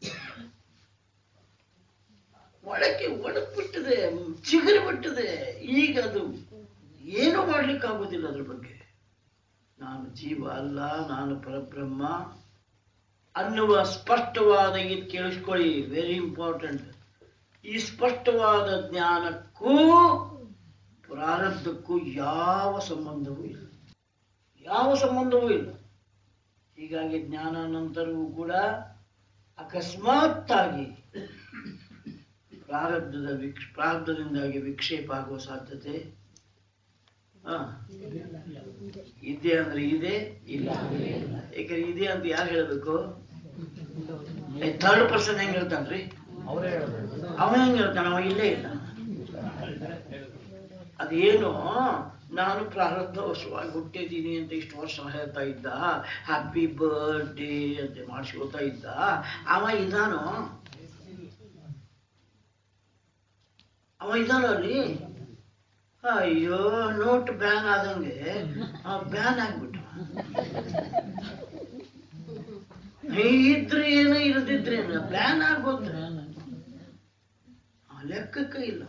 ಒಳಕ್ಕೆ ಒಡಗ್ಬಿಟ್ಟಿದೆ ಚಿಗುರು ಬಿಟ್ಟಿದೆ ಈಗ ಅದು ಏನು ಮಾಡ್ಲಿಕ್ಕಾಗೋದಿಲ್ಲ ಅದ್ರ ಬಗ್ಗೆ ನಾನು ಜೀವ ಅಲ್ಲ ನಾನು ಪರಬ್ರಹ್ಮ ಅನ್ನುವ ಸ್ಪಷ್ಟವಾದ ಇದು ಕೇಳಿಸ್ಕೊಳ್ಳಿ ವೆರಿ ಇಂಪಾರ್ಟೆಂಟ್ ಈ ಸ್ಪಷ್ಟವಾದ ಜ್ಞಾನಕ್ಕೂ ಪ್ರಾರಬ್ಧಕ್ಕೂ ಯಾವ ಸಂಬಂಧವೂ ಇಲ್ಲ ಯಾವ ಸಂಬಂಧವೂ ಇಲ್ಲ ಹೀಗಾಗಿ ಜ್ಞಾನಾನಂತರವೂ ಕೂಡ ಅಕಸ್ಮಾತ್ತಾಗಿ ಪ್ರಾರಬ್ಧದ ವಿಕ್ಷ ಪ್ರಾರಬ್ಧದಿಂದಾಗಿ ವಿಕ್ಷೇಪ ಆಗುವ ಸಾಧ್ಯತೆ ಹಾ ಇದೆ ಅಂದ್ರೆ ಇದೆ ಇಲ್ಲ ಯಾಕಂದ್ರೆ ಇದೆ ಅಂತ ಯಾರು ಹೇಳ್ಬೇಕು ಥರ್ಡ್ ಪರ್ಸನ್ ಹೆಂಗ್ ಹೇಳ್ತಾನ್ರಿ ಅವ ಹೆಂಗ್ ಹೇಳ್ತಾನ ಅವ ಇಲ್ಲೇ ಇಲ್ಲ ಅದೇನು ನಾನು ಪ್ರಾರಬ್ಧವಶವಾಗಿ ಹುಟ್ಟಿದ್ದೀನಿ ಅಂತ ಇಷ್ಟು ವರ್ಷ ಹೇಳ್ತಾ ಇದ್ದ ಹ್ಯಾಪಿ ಬರ್ಡೇ ಅಂತ ಮಾಡಿಸ್ಕೊಳ್ತಾ ಇದ್ದ ಅವ ಇದಾನೋ ಅವ ಇದಾನೋ ಅಲ್ಲಿ ಅಯ್ಯೋ ನೋಟ್ ಬ್ಯಾನ್ ಆದಂಗೆ ಬ್ಯಾನ್ ಆಗ್ಬಿಟ್ಟು ಇದ್ರೆ ಏನೋ ಇರದಿದ್ರೆ ಬ್ಯಾನ್ ಆಗೋದು ಆ ಲೆಕ್ಕಕ್ಕೆ ಇಲ್ಲ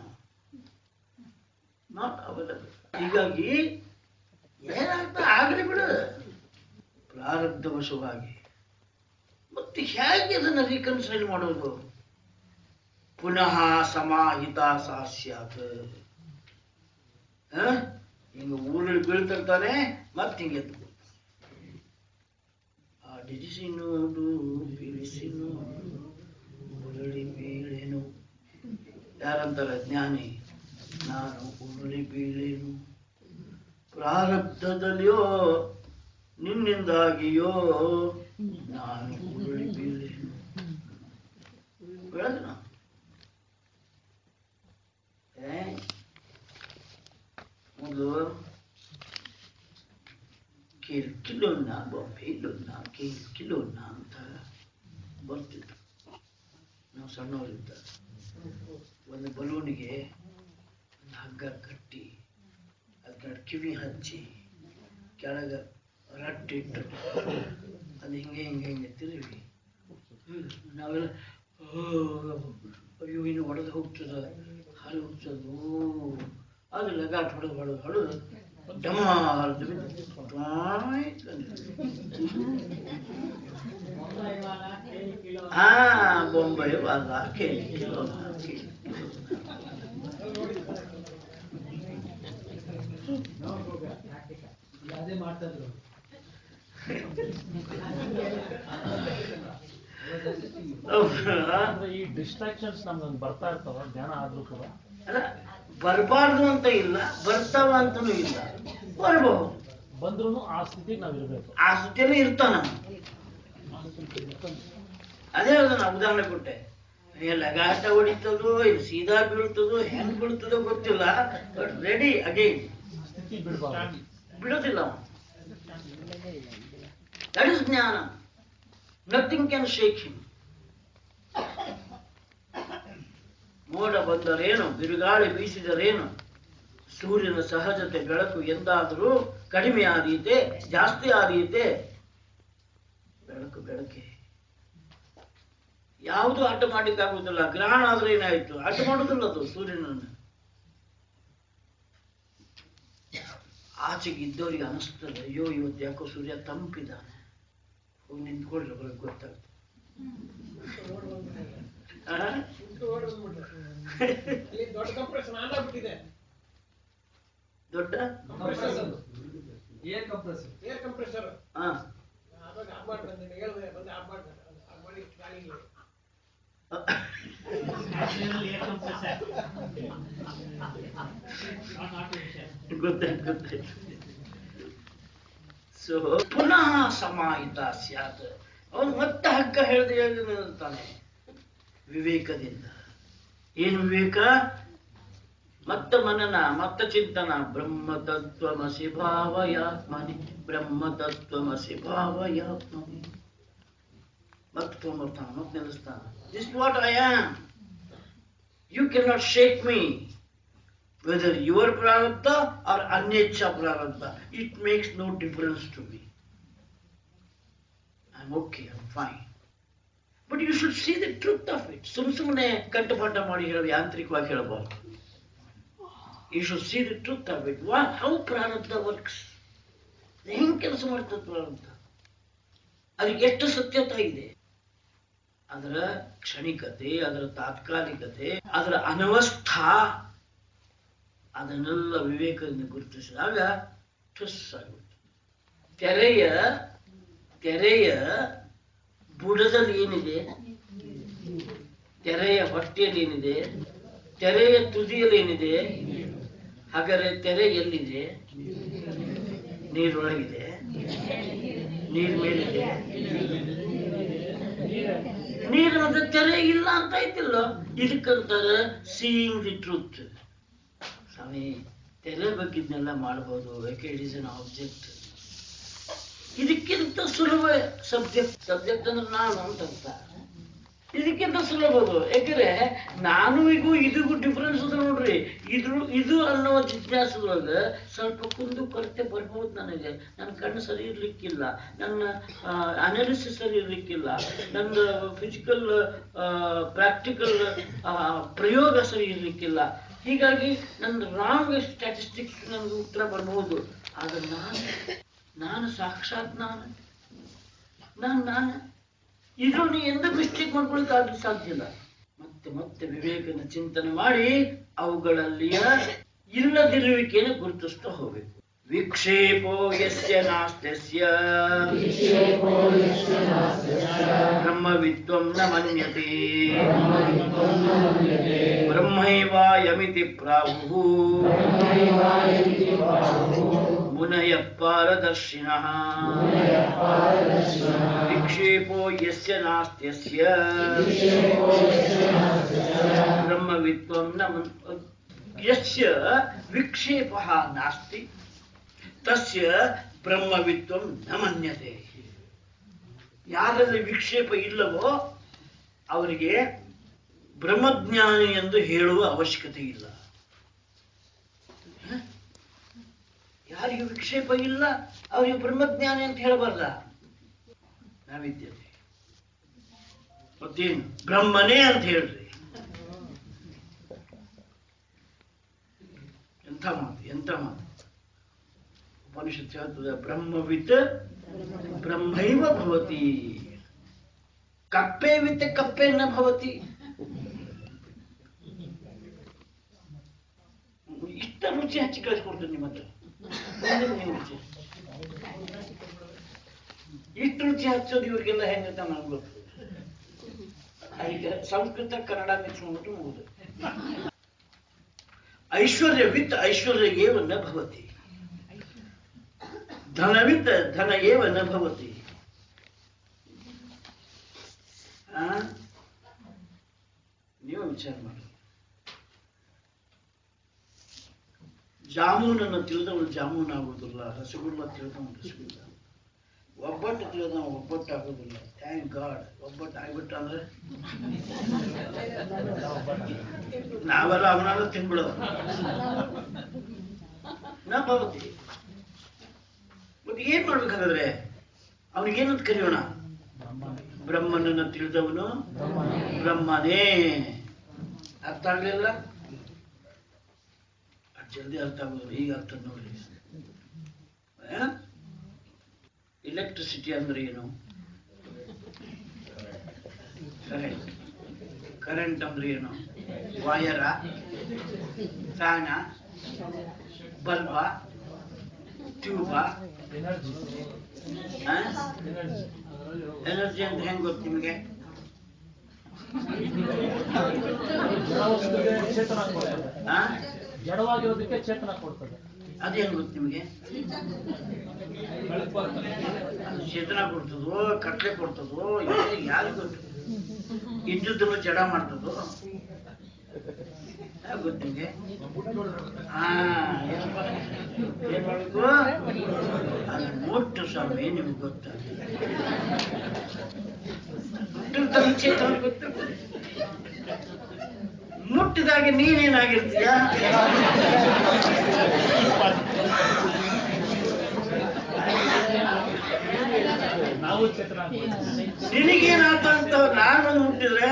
ನಾಟ್ ಅವೈಲಬಲ್ ಹೀಗಾಗಿ ಏನಾಗ್ತಾ ಆಗಲಿ ಬಿಡು ಪ್ರಾರಬ್ಧವಶವಾಗಿ ಮತ್ತೆ ಹೇಗೆ ಅದನ್ನು ರೀಕನ್ಸೈಲ್ ಮಾಡೋದು ಪುನಃ ಸಮಾಹಿತ ಸಾಸ್ಯಾತ್ ಹಿಂಗ ಊರಲ್ಲಿ ಬೀಳ್ತಿರ್ತಾನೆ ಮತ್ತೆ ಹಿಂಗೆ ಎದ್ದು ಆ ಡಿಜಿಸಿ ನೋಡು ಬಿಡಿಸಿ ನೋಡು ಉರುಳಿ ಬೀಳೇನು ಯಾರಂತಾರೆ ಜ್ಞಾನಿ ನಾನು ಉರುಳಿ ಬೀಳೇನು ಪ್ರಾರಬ್ಧದಲ್ಲಿಯೋ ನಿನ್ನಿಂದಾಗಿಯೋ ನಾನು ಉರುಳಿ ಬೀಳೇನು ಬೆಳೆದ ಏ ಮೊದಲು ಕಿಲ್ ಕಿಲೋನ ಬೊಂಬೆ ಇಲ್ಲೋನ ಕಿಲ್ ಕಿಲೋನ ಅಂತ ಬರ್ತಿತ್ತು ನಾವು ಸಣ್ಣವರಿದ್ದ ಒಂದು ಬಲೂನಿಗೆ ಒಂದು ಹಗ್ಗ ಕಟ್ಟಿ ಅದಕ್ಕೆ ಕಿವಿ ಹಚ್ಚಿ ಕೆಳಗೆ ರಟ್ಟಿಟ್ಟು ಅದು ಹಿಂಗೆ ಹಿಂಗೆ ಹಿಂಗೆ ತಿರುವಿ ಹ್ಮ್, ನಾವೆಲ್ಲ ಓ, ಅಯ್ಯೋ ಇನ್ನು ಹೊಡೆದು ಹೋಗ್ತದ ಹಾಲು ಹೋಗ್ತದ ಓ ಅದು ಲಗಾಟ್ ಹೊಡೆದು ಹೊಡೆದು ಹೊಡೆದು ಡಮ ಹರಿದು ಬಿದ್ದು ಟಾಯ್ ಅಂತ. ಹಾ ಬೊಂಬೈ ವಾಲ ಕೇಳಿ ಕಿಲೋ ಕೇಳಿ ಅದೇ ಮಾಡ್ತಾ ಇದ್ರು ಅಂದ್ರೆ ಈ ಡಿಸ್ಟ್ರಾಕ್ಷನ್ಸ್ ನಮ್ಗೊಂದು ಬರ್ತಾ ಇರ್ತಾವ ಜ್ಞಾನ ಆದ್ರೂ ಕೂಡ ಅಲ್ಲ ಬರಬಾರ್ದು ಅಂತ ಇಲ್ಲ ಬರ್ತಾವ ಅಂತನೂ ಇಲ್ಲ ಬರಬಹುದು ಬಂದ್ರೂ ಆ ಸ್ಥಿತಿಗೆ ನಾವ್ ಇರ್ಬೇಕು ಆ ಸ್ಥಿತಿಯಲ್ಲಿ ಇರ್ತಾನ ಅದೇ ಹೇಳ್ದೆ ನಾ ಉದಾಹರಣೆ ಕೊಟ್ಟೆ ಏ ಲಗಾಟ ಹೊಡಿತದೋ ಇದು ಸೀದಾ ಬೀಳ್ತದೋ ಹೆಂಗ್ ಬೀಳ್ತದೋ ಗೊತ್ತಿಲ್ಲ ಬಟ್ ರೆಡಿ ಅಗೈನ್ ಸ್ಥಿತಿ ಬಿಡಬಾರ್ದು ಬಿಡೋದಿಲ್ಲ ದಟ್ ಇಸ್ ಜ್ಞಾನ ನಥಿಂಗ್ ಕ್ಯಾನ್ ಶೇಕ್ ಹಿಮ್ ಮೋಡ ಬಂದರೇನು ಬಿರುಗಾಳಿ ಬೀಸಿದರೇನು ಸೂರ್ಯನ ಸಹಜತೆ ಬೆಳಕು ಎಂದಾದರೂ ಕಡಿಮೆ ಆದೀತೆ ಜಾಸ್ತಿ ಆದೀತೆ ಬೆಳಕು ಬೆಳಕೆ ಯಾವುದು ಅಡ್ಡ ಮಾಡ್ಲಿಕ್ಕಾಗುವುದಿಲ್ಲ ಗ್ರಹಣ ಆದ್ರೆ ಏನಾಯ್ತು ಅಡ್ಡ ಮಾಡುವುದಿಲ್ಲ ಅದು ಸೂರ್ಯನನ್ನು ಆಚೆಗೆ ಇದ್ದವರಿಗೆ ಅನಿಸ್ತದೆ ಅಯ್ಯೋ ಇವತ್ತು ಯಾಕೋ ಸೂರ್ಯ ತಂಪಿದ್ದಾನೆ ಹೋಗಿ ನಿಂತ್ಕೊಳ್ಳಿ ಅವ್ರಿಗೆ ಗೊತ್ತಾಗ್ತದೆ ಆ? ಇಲ್ಲಿ ದೊಡ್ಡ ಕಂಪ್ರೆಷನ್ ಆನ್ ಆಗ್ಬಿಟ್ಟಿದೆ ದೊಡ್ಡ ಏರ್ ಕಂಪ್ರೆಸರ್ ಏರ್ ಕಂಪ್ರೆಸರ್ ಹಾ ಆವಾಗ ಆಫ್ ಮಾಡಿ ಬಂದೆ ಹೇಳಿದೆ ಬಂದೆ ಆಫ್ ಮಾಡಿ ಆಫ್ ಮಾಡಿ ಗಾಳಿ ಇಲ್ಲ. ಗೊತ್ತಾಯ್ತು ಗೊತ್ತಾಯ್ತು ಸೊ ಪುನಃ ಸಮಾಹಿತ ಸ್ಯಾತ್ ಅವನು ಮತ್ತೆ ಹಗ್ಗ ಹೇಳ್ದು ಹೇಳ್ದು ನಿಲ್ತಾನೆ ವಿವೇಕದಿಂದ ಏನು ವಿವೇಕ ಮತ್ತ ಮನನ ಮತ್ತ ಚಿಂತನ ಬ್ರಹ್ಮ ತತ್ವಮಸಿ ಭಾವಯಾತ್ಮನಿ ಬ್ರಹ್ಮ ತತ್ವಮಸಿ ಭಾವಯಾತ್ಮನಿ ಮತ್ತೆ ತೊಗೊಂಬರ್ತಾನ ಮತ್ತೆ ನಿಲ್ಲಿಸ್ತಾನ this what I am you can not shake me whether your prarabdha or anyecha prarabdha, it makes no difference to me. I'm okay, I'm fine. But you should see the truth of it. ಸುಮ್ ಸುಮ್ಮನೆ ಕಂಠಪಾಠ ಮಾಡಿ ಹೇಳ ಯಾಂತ್ರಿಕವಾಗಿ ಹೇಳಬಾರ್ದು you should see the truth of it ವಾ how ಪ್ರಾರಬ್ಧ works ಹೆಂಗ್ ಕೆಲಸ ಮಾಡ್ತದೆ ಪ್ರಾರಬ್ಧ ಅದಕ್ಕೆ ಎಷ್ಟು ಸತ್ಯತೆ ಇದೆ ಅದರ ಕ್ಷಣಿಕತೆ ಅದರ ತಾತ್ಕಾಲಿಕತೆ ಅದರ ಅನವಸ್ಥಾ ಅದನ್ನೆಲ್ಲ ವಿವೇಕದಿಂದ ಗುರುತಿಸಿದಾಗ ಠುಸ್ ಆಗುತ್ತೆ ತೆರೆಯ ತೆರೆಯ ಬುಡದಲ್ಲಿ ಏನಿದೆ ತೆರೆಯ ಹೊಟ್ಟೆಯಲ್ಲಿ ಏನಿದೆ ತೆರೆಯ ತುದಿಯಲ್ಲಿ ಏನಿದೆ ಹಾಗಾದ್ರೆ ತೆರೆ ಎಲ್ಲಿದೆ ನೀರೊಳಗಿದೆ ನೀರ್ ಮೇಲಿದೆ ನೀರಿನ ತೆರೆ ಇಲ್ಲ ಅಂತ ಐತಿಲ್ಲ ಇದಕ್ಕಂತಾರೆ ಸೀಯಿಂಗ್ ದಿ ಟ್ರೂತ್ ಸ್ವಾಮಿ ತೆರೆ ಬಗ್ಗಿದ್ನೆಲ್ಲ ಮಾಡ್ಬೋದು ಯಾಕೆ ಇಟ್ ಇಸ್ ಅನ್ ಆಬ್ಜೆಕ್ಟ್ ಇದಕ್ಕಿಂತ ಸುಲಭ ಸಬ್ಜೆಕ್ಟ್ ಸಬ್ಜೆಕ್ಟ್ ಅಂದ್ರೆ ನಾನು ಅಂತ ಅರ್ಥ ಇದಕ್ಕಿಂತ ಸುಲಭದು ಯಾಕಂದ್ರೆ ನಾನು ಈಗೂ ಇದಕ್ಕೂ ಡಿಫ್ರೆನ್ಸ್ ಅದ ನೋಡ್ರಿ ಇದ್ರ ಇದು ಅನ್ನೋ ಜಿಜ್ಞಾಸದೊಳಗೆ ಸ್ವಲ್ಪ ಕುಂದು ಕೊರತೆ ಬರ್ಬೋದು ನನಗೆ ನನ್ನ ಕಣ್ಣು ಸರಿ ಇರ್ಲಿಕ್ಕಿಲ್ಲ ನನ್ನ ಅನಾಲಿಸಿಸ್ ಸರಿ ಇರ್ಲಿಕ್ಕಿಲ್ಲ ನನ್ನ ಫಿಸಿಕಲ್ ಪ್ರಾಕ್ಟಿಕಲ್ ಪ್ರಯೋಗ ಸರಿ ಇರ್ಲಿಕ್ಕಿಲ್ಲ ಹೀಗಾಗಿ ನನ್ನ ರಾಂಗ್ ಸ್ಟ್ಯಾಟಿಸ್ಟಿಕ್ಸ್ ನನಗೆ ಉತ್ತರ ಬರ್ಬೋದು ಆದ್ರೆ ನಾನು ನಾನು ಸಾಕ್ಷಾತ್ ನಾನು ನಾನು ನಾನು ಇದ್ರಲ್ಲಿ ಎಂದ ಮಿಸ್ಟೇಕ್ ಮಾಡ್ಕೊಳ್ಳಿಕ್ಕಾಗ್ಲಿಕ್ಕೆ ಸಾಧ್ಯ ಇಲ್ಲ ಮತ್ತೆ ಮತ್ತೆ ವಿವೇಕನ ಚಿಂತನೆ ಮಾಡಿ ಅವುಗಳಲ್ಲಿಯ ಇಲ್ಲದಿರುವಿಕೆಯನ್ನು ಗುರುತಿಸ್ತಾ ಹೋಗ್ಬೇಕು ವಿಕ್ಷೇಪೋ ಯಸ್ಯ ನಾಸ್ತ್ಯಸ್ಯ ಬ್ರಹ್ಮವಿದ್ವಂ ನ ಮನ್ಯತೆ ಬ್ರಹ್ಮೈವಾಯಮಿತಿ ಪ್ರಾಹು ಮುನಯ ಪಾರದರ್ಶಿನಃ ವಿಕ್ಷೇಪೋ ಯಸ್ಯ ನಾಸ್ತ್ಯಸ್ಯ ಬ್ರಹ್ಮವಿದ್ವಂ ನ ಮನ್- ಯಸ್ಯ ವಿಕ್ಷೇಪಃ ನಾಸ್ತಿ ತಸ್ಯ ಬ್ರಹ್ಮವಿದ್ವಂ ನ ಮನ್ಯತೆ ಯಾರಲ್ಲಿ ವಿಕ್ಷೇಪ ಇಲ್ಲವೋ ಅವರಿಗೆ ಬ್ರಹ್ಮಜ್ಞಾನಿ ಎಂದು ಹೇಳುವ ಅವಶ್ಯಕತೆ ಇಲ್ಲ ಹ? ಯಾರಿಗೆ ವಿಕ್ಷೇಪ ಇಲ್ಲ ಅವರಿಗೆ ಬ್ರಹ್ಮಜ್ಞಾನಿ ಅಂತ ಹೇಳಬಾರ್ದ ನಾವಿದ್ದೇವೆ ಮತ್ತೇನು ಬ್ರಹ್ಮನೇ ಅಂತ ಹೇಳ್ರಿ ಎಂಥ ಮಾತು ಎಂಥ ಮಾತು ಉಪನಿಷತ್ ಹೇಳ್ತದೆ ಬ್ರಹ್ಮವಿತ್ ಬ್ರಹ್ಮೈವ ಭವತಿ ಕಪ್ಪೆ ವಿತ್ ಕಪ್ಪೆ ನ ಭವತಿ ಇಷ್ಟ ರುಚಿ ಹಚ್ಚಿ ಕಳಿಸ್ಕೊಡ್ತೀನಿ ನಿಮ್ಮ ಹತ್ರ ಮುಂದಿನ ನೀವು ರುಚಿ ಇಷ್ಟು ರುಚಿ ಹಚ್ಚೋದು ಇವ್ರಿಗೆಲ್ಲ ಹೆಂಗಂತ ನನಗೆ ಗೊತ್ತು ಅದಕ್ಕೆ ಸಂಸ್ಕೃತ ಕನ್ನಡ ಮಿಕ್ಸ್ ಮಾಡ್ಬಿಟ್ಟು ಮುಗಿದು ಐಶ್ವರ್ಯವಿತ್ ಐಶ್ವರ್ಯ ಏವ ನ ಭವತಿ ಧನವಿತ್ ಧನ ಏವ ನ ಭವತಿ ಆ? ನೀವು ವಿಚಾರ ಮಾಡಿ ಜಾಮೂನನ್ನು ತಿಳಿದವನು ಜಾಮೂನ್ ಆಗೋದಿಲ್ಲ ರಸಗುಲ್ಲ ತಿಳಿದವನು ರಸಗುಲ್ಲ ಒಬ್ಬಟ್ಟು ತಿಳಿದವ ಒಬ್ಬಟ್ಟು ಆಗೋದಿಲ್ಲ ಥ್ಯಾಂಕ್ ಗಾಡ್ ಒಬ್ಬಟ್ಟು ಆಗ್ಬಿಟ್ಟ ಅಂದ್ರೆ ನಾವೆಲ್ಲ ಅವನಾಗ ತಿನ್ಬಿಡೋದು ನಾ ಭವತಿ ಮತ್ತೆ ಏನ್ ಮಾಡ್ಬೇಕಾದ್ರೆ ಅವನಿಗೇನಂತ ಕರೆಯೋಣ ಬ್ರಹ್ಮನನ್ನ ತಿಳಿದವನು ಬ್ರಹ್ಮನೇ ಅರ್ಥ ಆಗ್ಲಿಲ್ಲ ಅಷ್ಟ್ ಜಲ್ದಿ ಅರ್ಥ ಆಗೋದಿಲ್ಲ ಈಗ ಅರ್ಥ ನೋಡ್ರಿ ಇಲೆಕ್ಟ್ರಿಸಿಟಿ ಅಂದ್ರೆ ಏನು ಕರೆಂಟ್ ಕರೆಂಟ್ ಅಂದ್ರೆ ಏನು wire fan bulb tube energy energy energy ಅಂತ ಹೆಂಗ್ ಗೊತ್ತು ನಿಮಗೆ ಜಡವಸ್ತುಗೆ ಚೇತನ ಕೊಡ್ತದೆ ಆ? ಜಡವಾಗಿರೋದಕ್ಕೆ ಚೇತನ ಕೊಡ್ತದೆ ಅದು ಹೆಂಗ್ ಗೊತ್ತು ನಿಮಗೆ ಅದು ಚೇತನ ಕೊಡ್ತದೋ ಕಟ್ಲೆ ಕೊಡ್ತದೋ ಯಾರು ಗೊತ್ತು ಇದ್ದುದನ್ನು ಜಡ ಮಾಡ್ತದೋ ಯಾಕ್ ಗೊತ್ತು ನಿಮಗೆ ಹಾ ಏನಪ್ಪ ಏನ್ ಮಾಡ್ಬೇಕು ಅದು ಮುಟ್ಟು ಸ್ವಾಮಿ ನಿಮ್ಗೆ ಗೊತ್ತ ಮುಟ್ಟಿರ್ತಾನೆ ಚೇತನ ಗೊತ್ತು ಮುಟ್ಟಿದಾಗ ನೀನೇನಾಗಿರ್ತೀಯ ನಾವು ಚೇತನ ಕೊಡ್ತೇವೆ ನಿನಗೇನಾತ ಅಂತ ನಾನು ಬಂದು ಮುಟ್ಟಿದ್ರೆ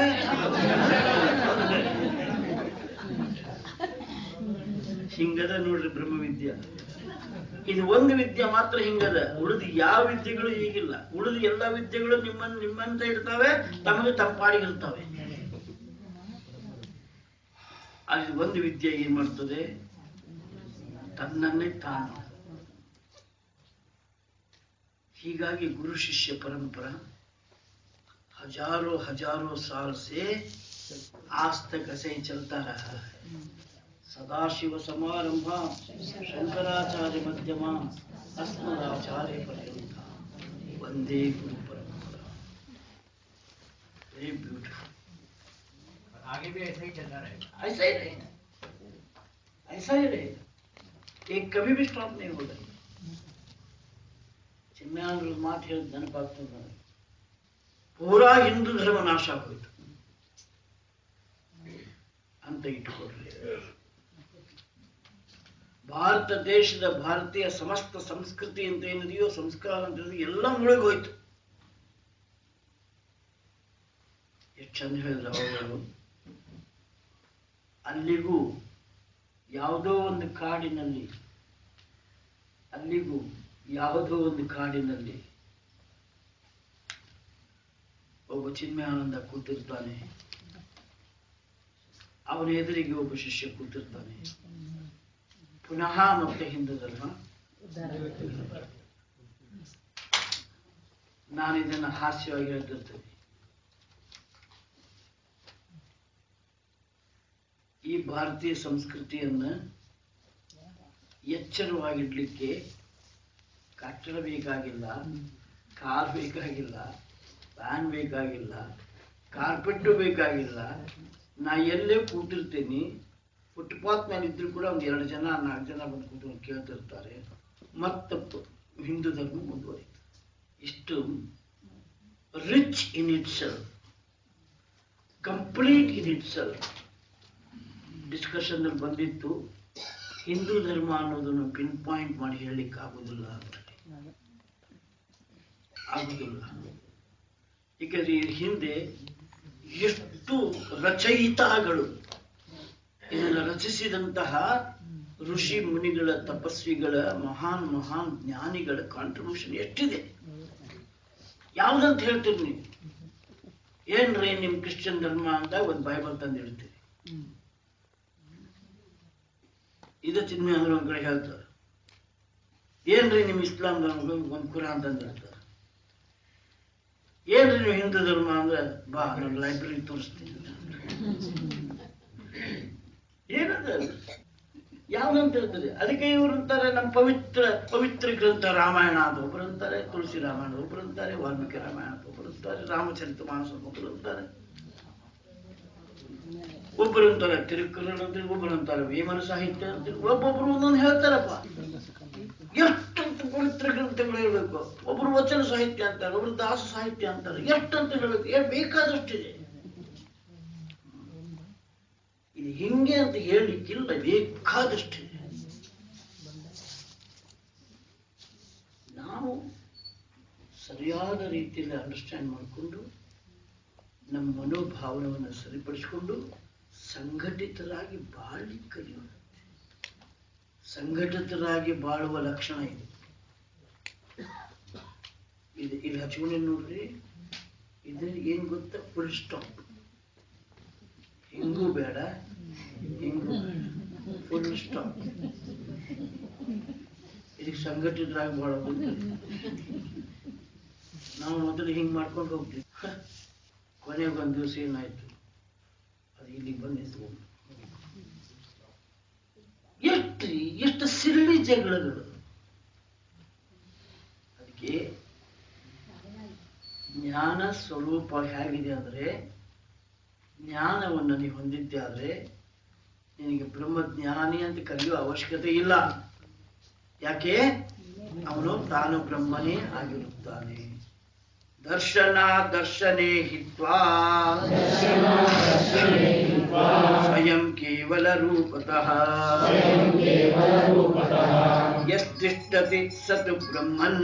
ಹಿಂಗದ ನೋಡ್ರಿ ಬ್ರಹ್ಮವಿದ್ಯ ಇದು ಒಂದು ವಿದ್ಯೆ ಮಾತ್ರ ಹಿಂಗದ ಉಳಿದು ಯಾವ ವಿದ್ಯೆಗಳು ಹೀಗಿಲ್ಲ ಉಳಿದು ಎಲ್ಲ ವಿದ್ಯೆಗಳು ನಿಮ್ಮನ್ನ ನಿಮ್ಮಂತ ಇಡ್ತವೆ ತಮಗೆ ತಂಪಾಡಿಗಿರ್ತವೆ ಅಲ್ಲಿ ಒಂದು ವಿದ್ಯೆ ಏನ್ ಮಾಡ್ತದೆ ತನ್ನನ್ನೇ ತಾನು ಹೀಗಾಗಿ ಗುರು ಶಿಷ್ಯ ಪರಂಪರ हजारों हजारों साल से आज तक ऐसे ही चलता रहा है सदाशिव समारंभ शंकराचार्य मध्यमा अस्मदाचार्य पर्यंत वंदे गुरु परंपरा वेरी ब्यूटीफुल आगे भी ऐसा ही चलता रहेगा ऐसा ही रहेगा ऐसा ही रहेगा एक कभी भी स्टॉप नहीं होगा ಚಿನ್ನಾಂದ್ರ ಮಾತು ಹೇಳಿದ ನೆನಪಾಗ್ತದೆ ನನಗೆ ಪೂರಾ ಹಿಂದೂ ಧರ್ಮ ನಾಶ ಆಗೋಯ್ತು ಅಂತ ಇಟ್ಕೊಡ್ರಿ ಭಾರತ ದೇಶದ ಭಾರತೀಯ ಸಮಸ್ತ ಸಂಸ್ಕೃತಿ ಅಂತ ಏನಿದೆಯೋ ಸಂಸ್ಕಾರ ಅಂತ ಏನಿದೆಯೋ ಎಲ್ಲ ಮುಳುಗೋಯ್ತು ಎಷ್ಟು ಚಂದ ಹೇಳಿದ್ರು ಅವರು ಅಲ್ಲಿಗೂ ಯಾವುದೋ ಒಂದು ಕಾಡಿನಲ್ಲಿ ಅಲ್ಲಿಗೂ ಯಾವುದೋ ಒಂದು ಕಾಡಿನಲ್ಲಿ ಒಬ್ಬ ಚಿನ್ಮಯಾನಂದ ಕೂತಿರ್ತಾನೆ ಅವನ ಎದುರಿಗೆ ಒಬ್ಬ ಶಿಷ್ಯ ಕೂತಿರ್ತಾನೆ ಪುನಃ ಮತ್ತೆ ಹಿಂದೂ ಧರ್ಮ ನಾನು ಇದನ್ನ ಹಾಸ್ಯವಾಗಿ ಹೇಳ್ತಿರ್ತೇನೆ ಈ ಭಾರತೀಯ ಸಂಸ್ಕೃತಿಯನ್ನ ಎಚ್ಚರವಾಗಿಡ್ಲಿಕ್ಕೆ ಕಟ್ಟಡ ಬೇಕಾಗಿಲ್ಲ ಕಾರ್ ಬೇಕಾಗಿಲ್ಲ ಫ್ಯಾನ್ ಬೇಕಾಗಿಲ್ಲ ಕಾರ್ಪೆಟ್ಟು ಬೇಕಾಗಿಲ್ಲ ನಾ ಎಲ್ಲೇ ಕೂತಿರ್ತೀನಿ ಫುಟ್ಪಾತ್ ಮೇಲೆ ಇದ್ರು ಕೂಡ ಒಂದು ಎರಡು ಜನ ನಾಲ್ಕು ಜನ ಬಂದು ಕೂತ್ಕೊಂಡು ಕೇಳ್ತಿರ್ತಾರೆ ಮತ್ತೆ ಪ- ಹಿಂದೂ ಧರ್ಮ ಮುಂದುವರಿತು ಇಷ್ಟು rich in itself complete in itself discussion ಬಂದಿತ್ತು ಹಿಂದೂ ಧರ್ಮ ಅನ್ನೋದನ್ನು ಪಿನ್ ಪಾಯಿಂಟ್ ಮಾಡಿ ಹೇಳಲಿಕ್ಕೆ ಆಗುದಿಲ್ಲ ಅಂತ ಆಗುದಿಲ್ಲ ಏಕೆಂದ್ರೆ ಈ ಹಿಂದೆ ಎಷ್ಟು ರಚಯಿತಾಗಳು ಇದನ್ನು ರಚಿಸಿದಂತಹ ಋಷಿ ಮುನಿಗಳ ತಪಸ್ವಿಗಳ ಮಹಾನ್ ಮಹಾನ್ ಜ್ಞಾನಿಗಳ ಕಾಂಟ್ರಿಬ್ಯೂಷನ್ ಎಷ್ಟಿದೆ ಯಾವ್ದಂತ ಹೇಳ್ತೀರಿ ನೀವು ಏನ್ರಿ ನಿಮ್ ಕ್ರಿಶ್ಚಿಯನ್ ಧರ್ಮ ಅಂತ ಒಂದು ಬೈಬಲ್ ತಂದು ಇಡ್ತೀರಿ ಇದು ಚಿನ್ಮಯ ಅಂದ್ರೆ ಒಂದ್ ಕಡೆ ಹೇಳ್ತಾರೆ ಏನ್ರಿ ನಿಮ್ ಇಸ್ಲಾಂ ಧರ್ಮ ಒಂದು ಕುರಾನ್ ತಂದು ಇಡ್ತಾರೆ ಏನ್ರಿ ನೀವು ಹಿಂದೂ ಧರ್ಮ ಅಂದ್ರೆ ಬಾ ನಾನು ಲೈಬ್ರರಿ ತೋರಿಸ್ತೀನಿ ಏನದ ಯಾವ್ದಂತ ಹೇಳ್ತಾರೆ ಅದಕ್ಕೆ ಇವರು ಅಂತಾರೆ ನಮ್ಮ ಪವಿತ್ರ ಪವಿತ್ರ ಗ್ರಂಥ ರಾಮಾಯಣ ಅಂತ ಒಬ್ರು ಅಂತಾರೆ ತುಳಸಿ ರಾಮಾಯಣ ಒಬ್ರು ಅಂತಾರೆ ವಾಲ್ಮೀಕಿ ರಾಮಾಯಣ ಅಂತ ಒಬ್ರು ಅಂತಾರೆ ರಾಮಚರಿತ ಮಾನಸ ಅಂತ ಒಬ್ರು ಅಂತಾರೆ ಒಬ್ಬರು ಅಂತಾರೆ ತಿರುಕರಣ ಅಂತ ಒಬ್ಬರು ಅಂತಾರೆ ವೇಮನ ಸಾಹಿತ್ಯ ಅಂತ ಒಬ್ಬೊಬ್ರು ಒಂದೊಂದು ಹೇಳ್ತಾರಪ್ಪ ಎಷ್ಟು ಪವಿತ್ರ ಗ್ರಂಥಗಳು ಹೇಳ್ಬೇಕು ಒಬ್ರು ವಚನ ಸಾಹಿತ್ಯ ಅಂತಾರೆ ಒಬ್ರು ದಾಸ ಸಾಹಿತ್ಯ ಅಂತಾರೆ ಎಷ್ಟು ಅಂತ ಹೇಳ್ಬೇಕು ಎಷ್ಟು ಬೇಕಾದಷ್ಟಿದೆ ಇದು ಹಿಂಗೆ ಅಂತ ಹೇಳಲಿಕ್ಕಿಲ್ಲ ಬೇಕಾದಷ್ಟಿದೆ ನಾವು ಸರಿಯಾದ ರೀತಿಯಲ್ಲಿ ಅಂಡರ್ಸ್ಟ್ಯಾಂಡ್ ಮಾಡಿಕೊಂಡು ನಮ್ಮ ಮನೋಭಾವನವನ್ನು ಸರಿಪಡಿಸಿಕೊಂಡು ಸಂಘಟಿತರಾಗಿ ಬಾಳಲಿಕ್ಕೆ ಕಲಿಯೋಣ ಸಂಘಟಿತರಾಗಿ ಬಾಳುವ ಲಕ್ಷಣ ಇದು ಇದು ಇಲ್ಲಿ ಹಚ್ಕೊಂಡೆ ನೋಡ್ರಿ ಇದು ಏನ್ ಗೊತ್ತಾ ಫುಲ್ ಸ್ಟಾಪ್ ಹಿಂಗೂ ಬೇಡ ಹಿಂಗೂ ಫುಲ್ ಸ್ಟಾಪ್ ಇದಕ್ಕೆ ಸಂಘಟಿತರಾಗಿ ಬಾಳೋದು ನಾವು ಮೊದಲು ಹಿಂಗ್ ಮಾಡ್ಕೊಂಡು ಹೋಗ್ತೀವಿ ಹ, ಕೊನೆಗೆ ಒಂದು ದಿವಸ ಏನಾಯ್ತು ಅದು ಇಲ್ಲಿಗೆ ಬಂದು ನಿಂತ್ಕೊಂಡು ಎಷ್ಟು ಎಷ್ಟು ಸಿಳ್ಳಿ ಜಗಳಗಳು ಅದಕ್ಕೆ ಜ್ಞಾನ ಸ್ವರೂಪ ಹೇಗಿದೆ ಅಂದ್ರೆ ಜ್ಞಾನವನ್ನು ನೀವು ಹೊಂದಿದ್ದೆ ಆದ್ರೆ ನಿನಗೆ ಬ್ರಹ್ಮಜ್ಞಾನಿ ಅಂತ ಕರೆಯುವ ಅವಶ್ಯಕತೆ ಇಲ್ಲ ಯಾಕೆ ಅವನು ತಾನು ಬ್ರಹ್ಮನೇ ಆಗಿರುತ್ತಾನೆ ದರ್ಶನ ದರ್ಶನೇ ಹಿತ್ವಾ ಸ್ವಯಂ ಕೇವಲ ರೂಪತಃ ಯಸ್ತಿಷ್ಠತಿ ಸತು ಬ್ರಹ್ಮನ್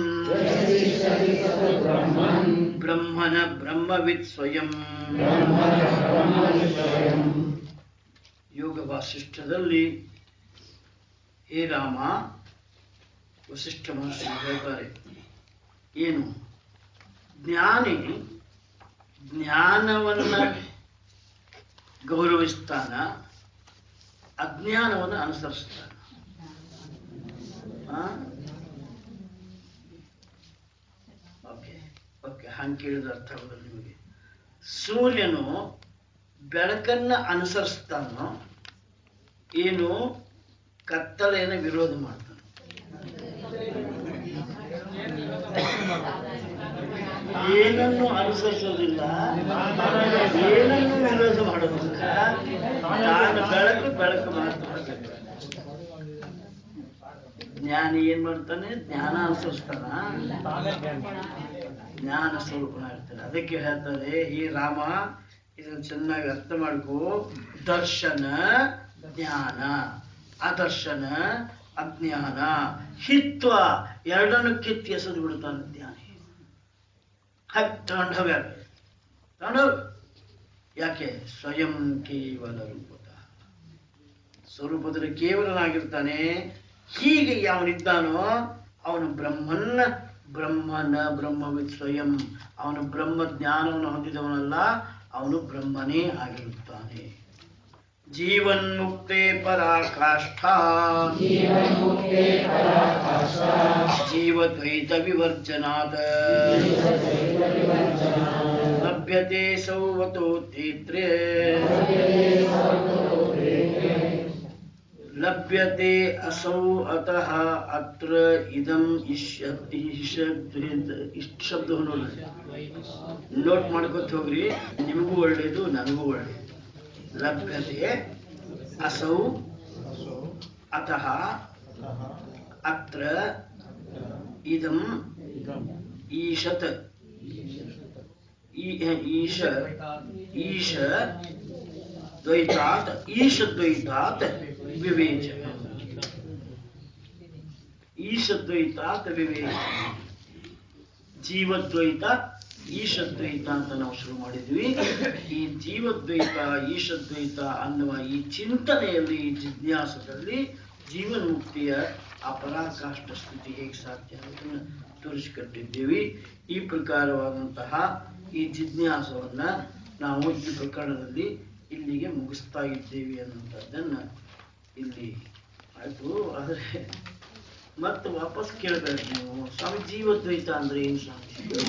ಬ್ರಹ್ಮನ ಬ್ರಹ್ಮವಿತ್ ಸ್ವಯಂ ಯೋಗ ವಾಸಿಷ್ಠದಲ್ಲಿ ಹೇ ರಾಮ ವಸಿಷ್ಠ ಮಹರ್ಷಿ ಹೇಳ್ತಾರೆ ಏನು ಜ್ಞಾನಿ ಜ್ಞಾನವನ್ನ ಗೌರವಿಸ್ತಾನ ಅಜ್ಞಾನವನ್ನು ಅನುಸರಿಸ್ತಾನ ಓಕೆ ಓಕೆ ಹಂಗೆ ಕೇಳಿದ ಅರ್ಥ ಆಗೋದಿಲ್ಲ ನಿಮಗೆ ಸೂರ್ಯನು ಬೆಳಕನ್ನ ಅನುಸರಿಸ್ತಾನೋ ಏನು ಕತ್ತಲೆಯನ್ನು ವಿರೋಧ ಮಾಡ್ತಾನೆ ಏನನ್ನು ಅನುಸರಿಸೋದಿಲ್ಲ ಏನನ್ನು ವಿರೋಧ ಮಾಡೋದಿಲ್ಲ ತಾನು ಬೆಳಕು ಬೆಳಕು ಮಾತ್ರ ಜ್ಞಾನಿ ಏನ್ ಮಾಡ್ತಾನೆ ಜ್ಞಾನ ಅನುಸರಿಸ್ತಾನ ತಾನೇ ಜ್ಞಾನಿ ಜ್ಞಾನ ಸ್ವರೂಪನಾಗಿರ್ತಾನೆ ಅದಕ್ಕೆ ಹೇಳ್ತಾರೆ ಈ ರಾಮ ಇದನ್ನು ಚೆನ್ನಾಗಿ ಅರ್ಥ ಮಾಡ್ಕೋ ದರ್ಶನ ಜ್ಞಾನ ಅದರ್ಶನ ಅಜ್ಞಾನ ಹಿತ್ವ ಎರಡನ್ನು ಕಿತ್ತಿ ಎಸೆದು ಬಿಡ್ತಾನೆ ಜ್ಞಾನಿ ಹತ್ ತಗೊಂಡು ಹೋಗ್ಯಾರ ತಗೊಂಡು ಹೋಗ್. ಯಾಕೆ ಸ್ವಯಂ ಕೇವಲ ರೂಪದ ಸ್ವರೂಪದಲ್ಲಿ ಕೇವಲನಾಗಿರ್ತಾನೆ ಹೀಗೆ ಯಾವನಿದ್ದಾನೋ ಅವನು ಬ್ರಹ್ಮನ್ನ ಬ್ರಹ್ಮನ ಬ್ರಹ್ಮವಿದ್ ಸ್ವಯಂ ಅವನು ಬ್ರಹ್ಮ ಜ್ಞಾನವನ್ನು ಹೊಂದಿದವನಲ್ಲ ಅವನು ಬ್ರಹ್ಮನೇ ಆಗಿರುತ್ತಾನೆ ಜೀವನ್ಮುಕ್ತೆ ಪರಾಕಾಷ್ಠ ಜೀವದ್ವೈತ ವಿವರ್ಜನಾದ ಲಭ್ಯತೆ ಸೌವತೋ ತೀತ್ರೆ ಲಭ್ಯತೆ ಅಸೌ ಅತಃ ಅತ್ರ ಇದಂ ಇಷ್ಯ ಇಷ್ಟ ಶಬ್ದ ನೋಡ್ರಿ ನೋಟ್ ಮಾಡ್ಕೊತ ಹೋಗ್ರಿ ನಿಮಗೂ ಒಳ್ಳೇದು ನನಗೂ ಒಳ್ಳೇದು ಲಭ್ಯತೆ ಅಸೌ ಅತಃ ಅತ್ರ ಇದಂ ಈಶತ್ ಈ- ಈಶ ಈಶ ದ್ವೈತಾತ್ ಈಶ ದ್ವೈತಾತ್ ವಿವೇಚನ ಈಶ ದ್ವೈತಾತ್ ವಿವೇಚನ ಜೀವದ್ವೈತ ಈಶದ್ವೈತ ಅಂತ ನಾವು ಶುರು ಮಾಡಿದ್ವಿ ಈ ಜೀವದ್ವೈತ ಈಶದ್ವೈತ ಅನ್ನುವ ಈ ಚಿಂತನೆಯಲ್ಲಿ ಈ ಜಿಜ್ಞಾಸದಲ್ಲಿ ಜೀವನ್ಮುಕ್ತಿಯ ಆ ಪರಾಕಾಷ್ಠ ಸ್ಥಿತಿ ಹೇಗೆ ಸಾಧ್ಯ ಅನ್ನೋದನ್ನು ತೋರಿಸಿಕೊಟ್ಟಿದ್ದೀವಿ ಈ ಪ್ರಕಾರವಾದಂತಹ ಈ ಜಿಜ್ಞಾಸವನ್ನ ನಾವು ಈ ಪ್ರಕರಣದಲ್ಲಿ ಇಲ್ಲಿಗೆ ಮುಗಿಸ್ತಾ ಇದ್ದೇವೆ ಅನ್ನುವಂಥದ್ದನ್ನ ಇಲ್ಲಿ ಆಯ್ತು ಆದರೆ ಮತ್ತೆ ವಾಪಸ್ ಕೇಳಬೇಡಿ ನೀವು ಸ್ವಾಮಿ ಜೀವದ್ವೈತ ಅಂದ್ರೆ ಏನು ಸ್ವಾಮಿ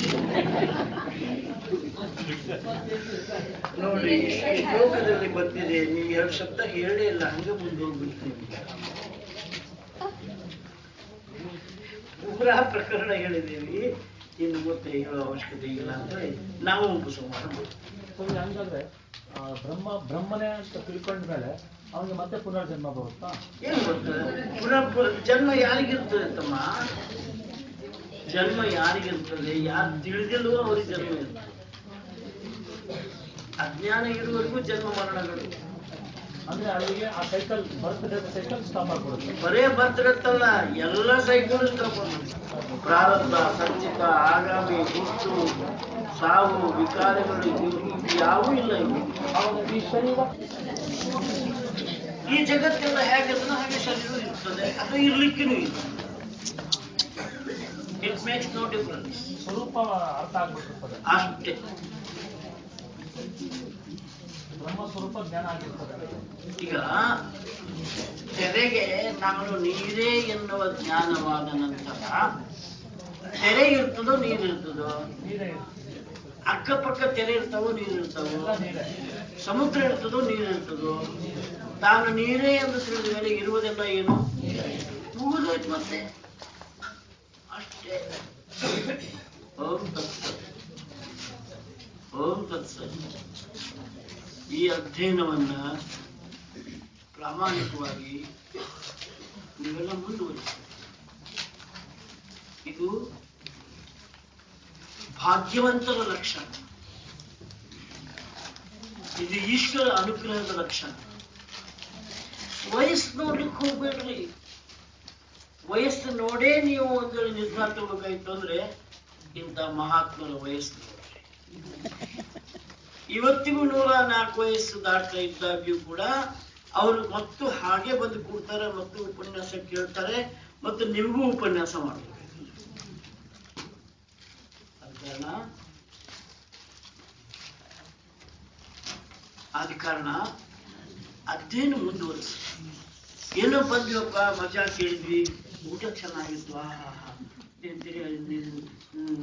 ನೋಡಿ ಈ ಯೋಗದಲ್ಲಿ ಬಂದಿದೆ ನೀವು ಎರಡು ಶಬ್ದ ಹೇಳೇ ಇಲ್ಲ ಹಂಗೆ ಮುಂದೆ ಹೋಗ್ಬಿಟ್ಟು ನೀವು ಪೂರಾ ಪ್ರಕರಣ ಹೇಳಿದ್ದೀವಿ ಇನ್ನು ಮತ್ತೆ ಹೇಳೋ ಅವಶ್ಯಕತೆ ಇಲ್ಲ ಅಂತ ನಾವು ಉಪಸಂಹಾರ ಮಾಡ್ತೀವಿ. ಸ್ವಾಮಿ ಹಂಗಾದ್ರೆ ಆ, ಬ್ರಹ್ಮ ಬ್ರಹ್ಮನೇ ಅಂತ ತಿಳ್ಕೊಂಡ್ಮೇಲೆ ಅವನಿಗೆ ಮತ್ತೆ ಪುನರ್ಜನ್ಮ ಬರುತ್ತಾ ಏನು ಗೊತ್ತಾ ಪುನಃ ಪುನಃ ಜನ್ಮ ಯಾರಿಗಿರ್ತದೆ ತಮ್ಮ ಜನ್ಮ ಯಾರಿಗಿರ್ತದೆ ಯಾರು ತಿಳಿದಿಲ್ವೋ ಅವ್ರಿಗೆ ಜನ್ಮ ಇರ್ತದೆ ಅಜ್ಞಾನ ಇರುವವರೆಗೂ ಜನ್ಮ ಮರಣಗಳು ಅಂದ್ರೆ ಅಲ್ಲಿಗೆ ಆ cycle birth death cycle stop ಆಗ್ಬಿಡುತ್ತೆ ಬರೇ ಬರ್ತಿರತ್ತಲ್ಲ ಎಲ್ಲ ಸೈಕಲ್ ಸ್ಟಾಪ್ ಪ್ರಾರಬ್ಧ ಸಂಚಿತ ಆಗಾಮಿ ಹುಟ್ಟು ಸಾವು ವಿಕಾರಗಳು ಇವು ಇವು ಯಾವೂ ಇಲ್ಲ ಇವು ಅವಾಗ ಈ ಶರೀರ ಈ ಜಗತ್ತೆಲ್ಲ ಹೇಗಿರ್ತದೆ ಹಾಗೆ ಶರೀರ ಇರ್ತದೆ ಅದು ಇರ್ಲಿಕ್ಕೂ ಇಲ್ಲ ಇಟ್ ಮೇಕ್ಸ್ ನೋ ಡಿಫರೆನ್ಸ್ ಸ್ವರೂಪ ಅರ್ಥ ಆಗ್ಬಿಟ್ಟಿರ್ತದೆ ಅಷ್ಟೇ ಬ್ರಹ್ಮ ಸ್ವರೂಪ ಜ್ಞಾನ ಆಗಿರ್ತದೆ ಈಗ ತೆರೆಗೆ ನಾನು ನೀರೇ ಎನ್ನುವ ಜ್ಞಾನವಾದ ನಂತರ ತೆರೆ ಇರ್ತದೋ ನೀರಿರ್ತದೋ ನೀರೇ ಇರ್ತದೆ. ಅಕ್ಕಪಕ್ಕ ತೆರೆ ಇರ್ತಾವೋ ನೀರು ಇರ್ತಾವೋ ಎಲ್ಲ ನೀರೇ ಸಮುದ್ರ ಇರ್ತದೋ ನೀರು ಇರ್ತದೋ ತಾನು ನೀರೇ ಎಂದು ತಿಳಿದ ಮೇಲೆ ಇರುವುದೆಲ್ಲ ಏನು ಮುಗಿದೋಯ್ತು ಮತ್ತೆ ಅಷ್ಟೇ ಓಂ ತತ್ಸತ್ ಓಂ ತತ್ಸತ್ ಈ ಅಧ್ಯಯನವನ್ನ ಪ್ರಾಮಾಣಿಕವಾಗಿ ನೀವೆಲ್ಲ ಮುಂದುವರಿಸಿ ಇದು ಭಾಗ್ಯವಂತರ ಲಕ್ಷಣ ಇದು ಈಶ್ವರ ಅನುಗ್ರಹದ ಲಕ್ಷಣ ವಯಸ್ಸು ನೋಡ್ಲಿಕ್ಕೆ ಹೋಗ್ಬೇಡ್ರಿ ವಯಸ್ಸು ನೋಡೇ ನೀವು ಒಂದು ವೇಳೆ ನಿರ್ಧಾರ ತಗೋಬೇಕಾಯ್ತು ಅಂದ್ರೆ ಇಂಥ ಮಹಾತ್ಮರ ವಯಸ್ಸು ನೋಡ್ರಿ ಇವತ್ತಿಗೂ ನೂರ ನಾಲ್ಕು ವಯಸ್ಸು ದಾಟ್ತಾ ಇದ್ದಾಗ್ಯೂ ಕೂಡ ಅವರು ಮತ್ತು ಹಾಗೆ ಬಂದು ಕೂಡ್ತಾರೆ ಮತ್ತು ಉಪನ್ಯಾಸ ಕೇಳ್ತಾರೆ ಮತ್ತು ನಿಮಗೂ ಉಪನ್ಯಾಸ ಮಾಡ್ತಾರೆ ಆದ ಕಾರಣ ಆದ ಕಾರಣ ಅದೇನು ಮುಂದುವರಿಸಿ ಏನೋ ಬಂದ್ವಪ್ಪ ಮಜಾ ಕೇಳಿದ್ವಿ ಊಟ ಚೆನ್ನಾಗಿತ್ತು ಆಹಾ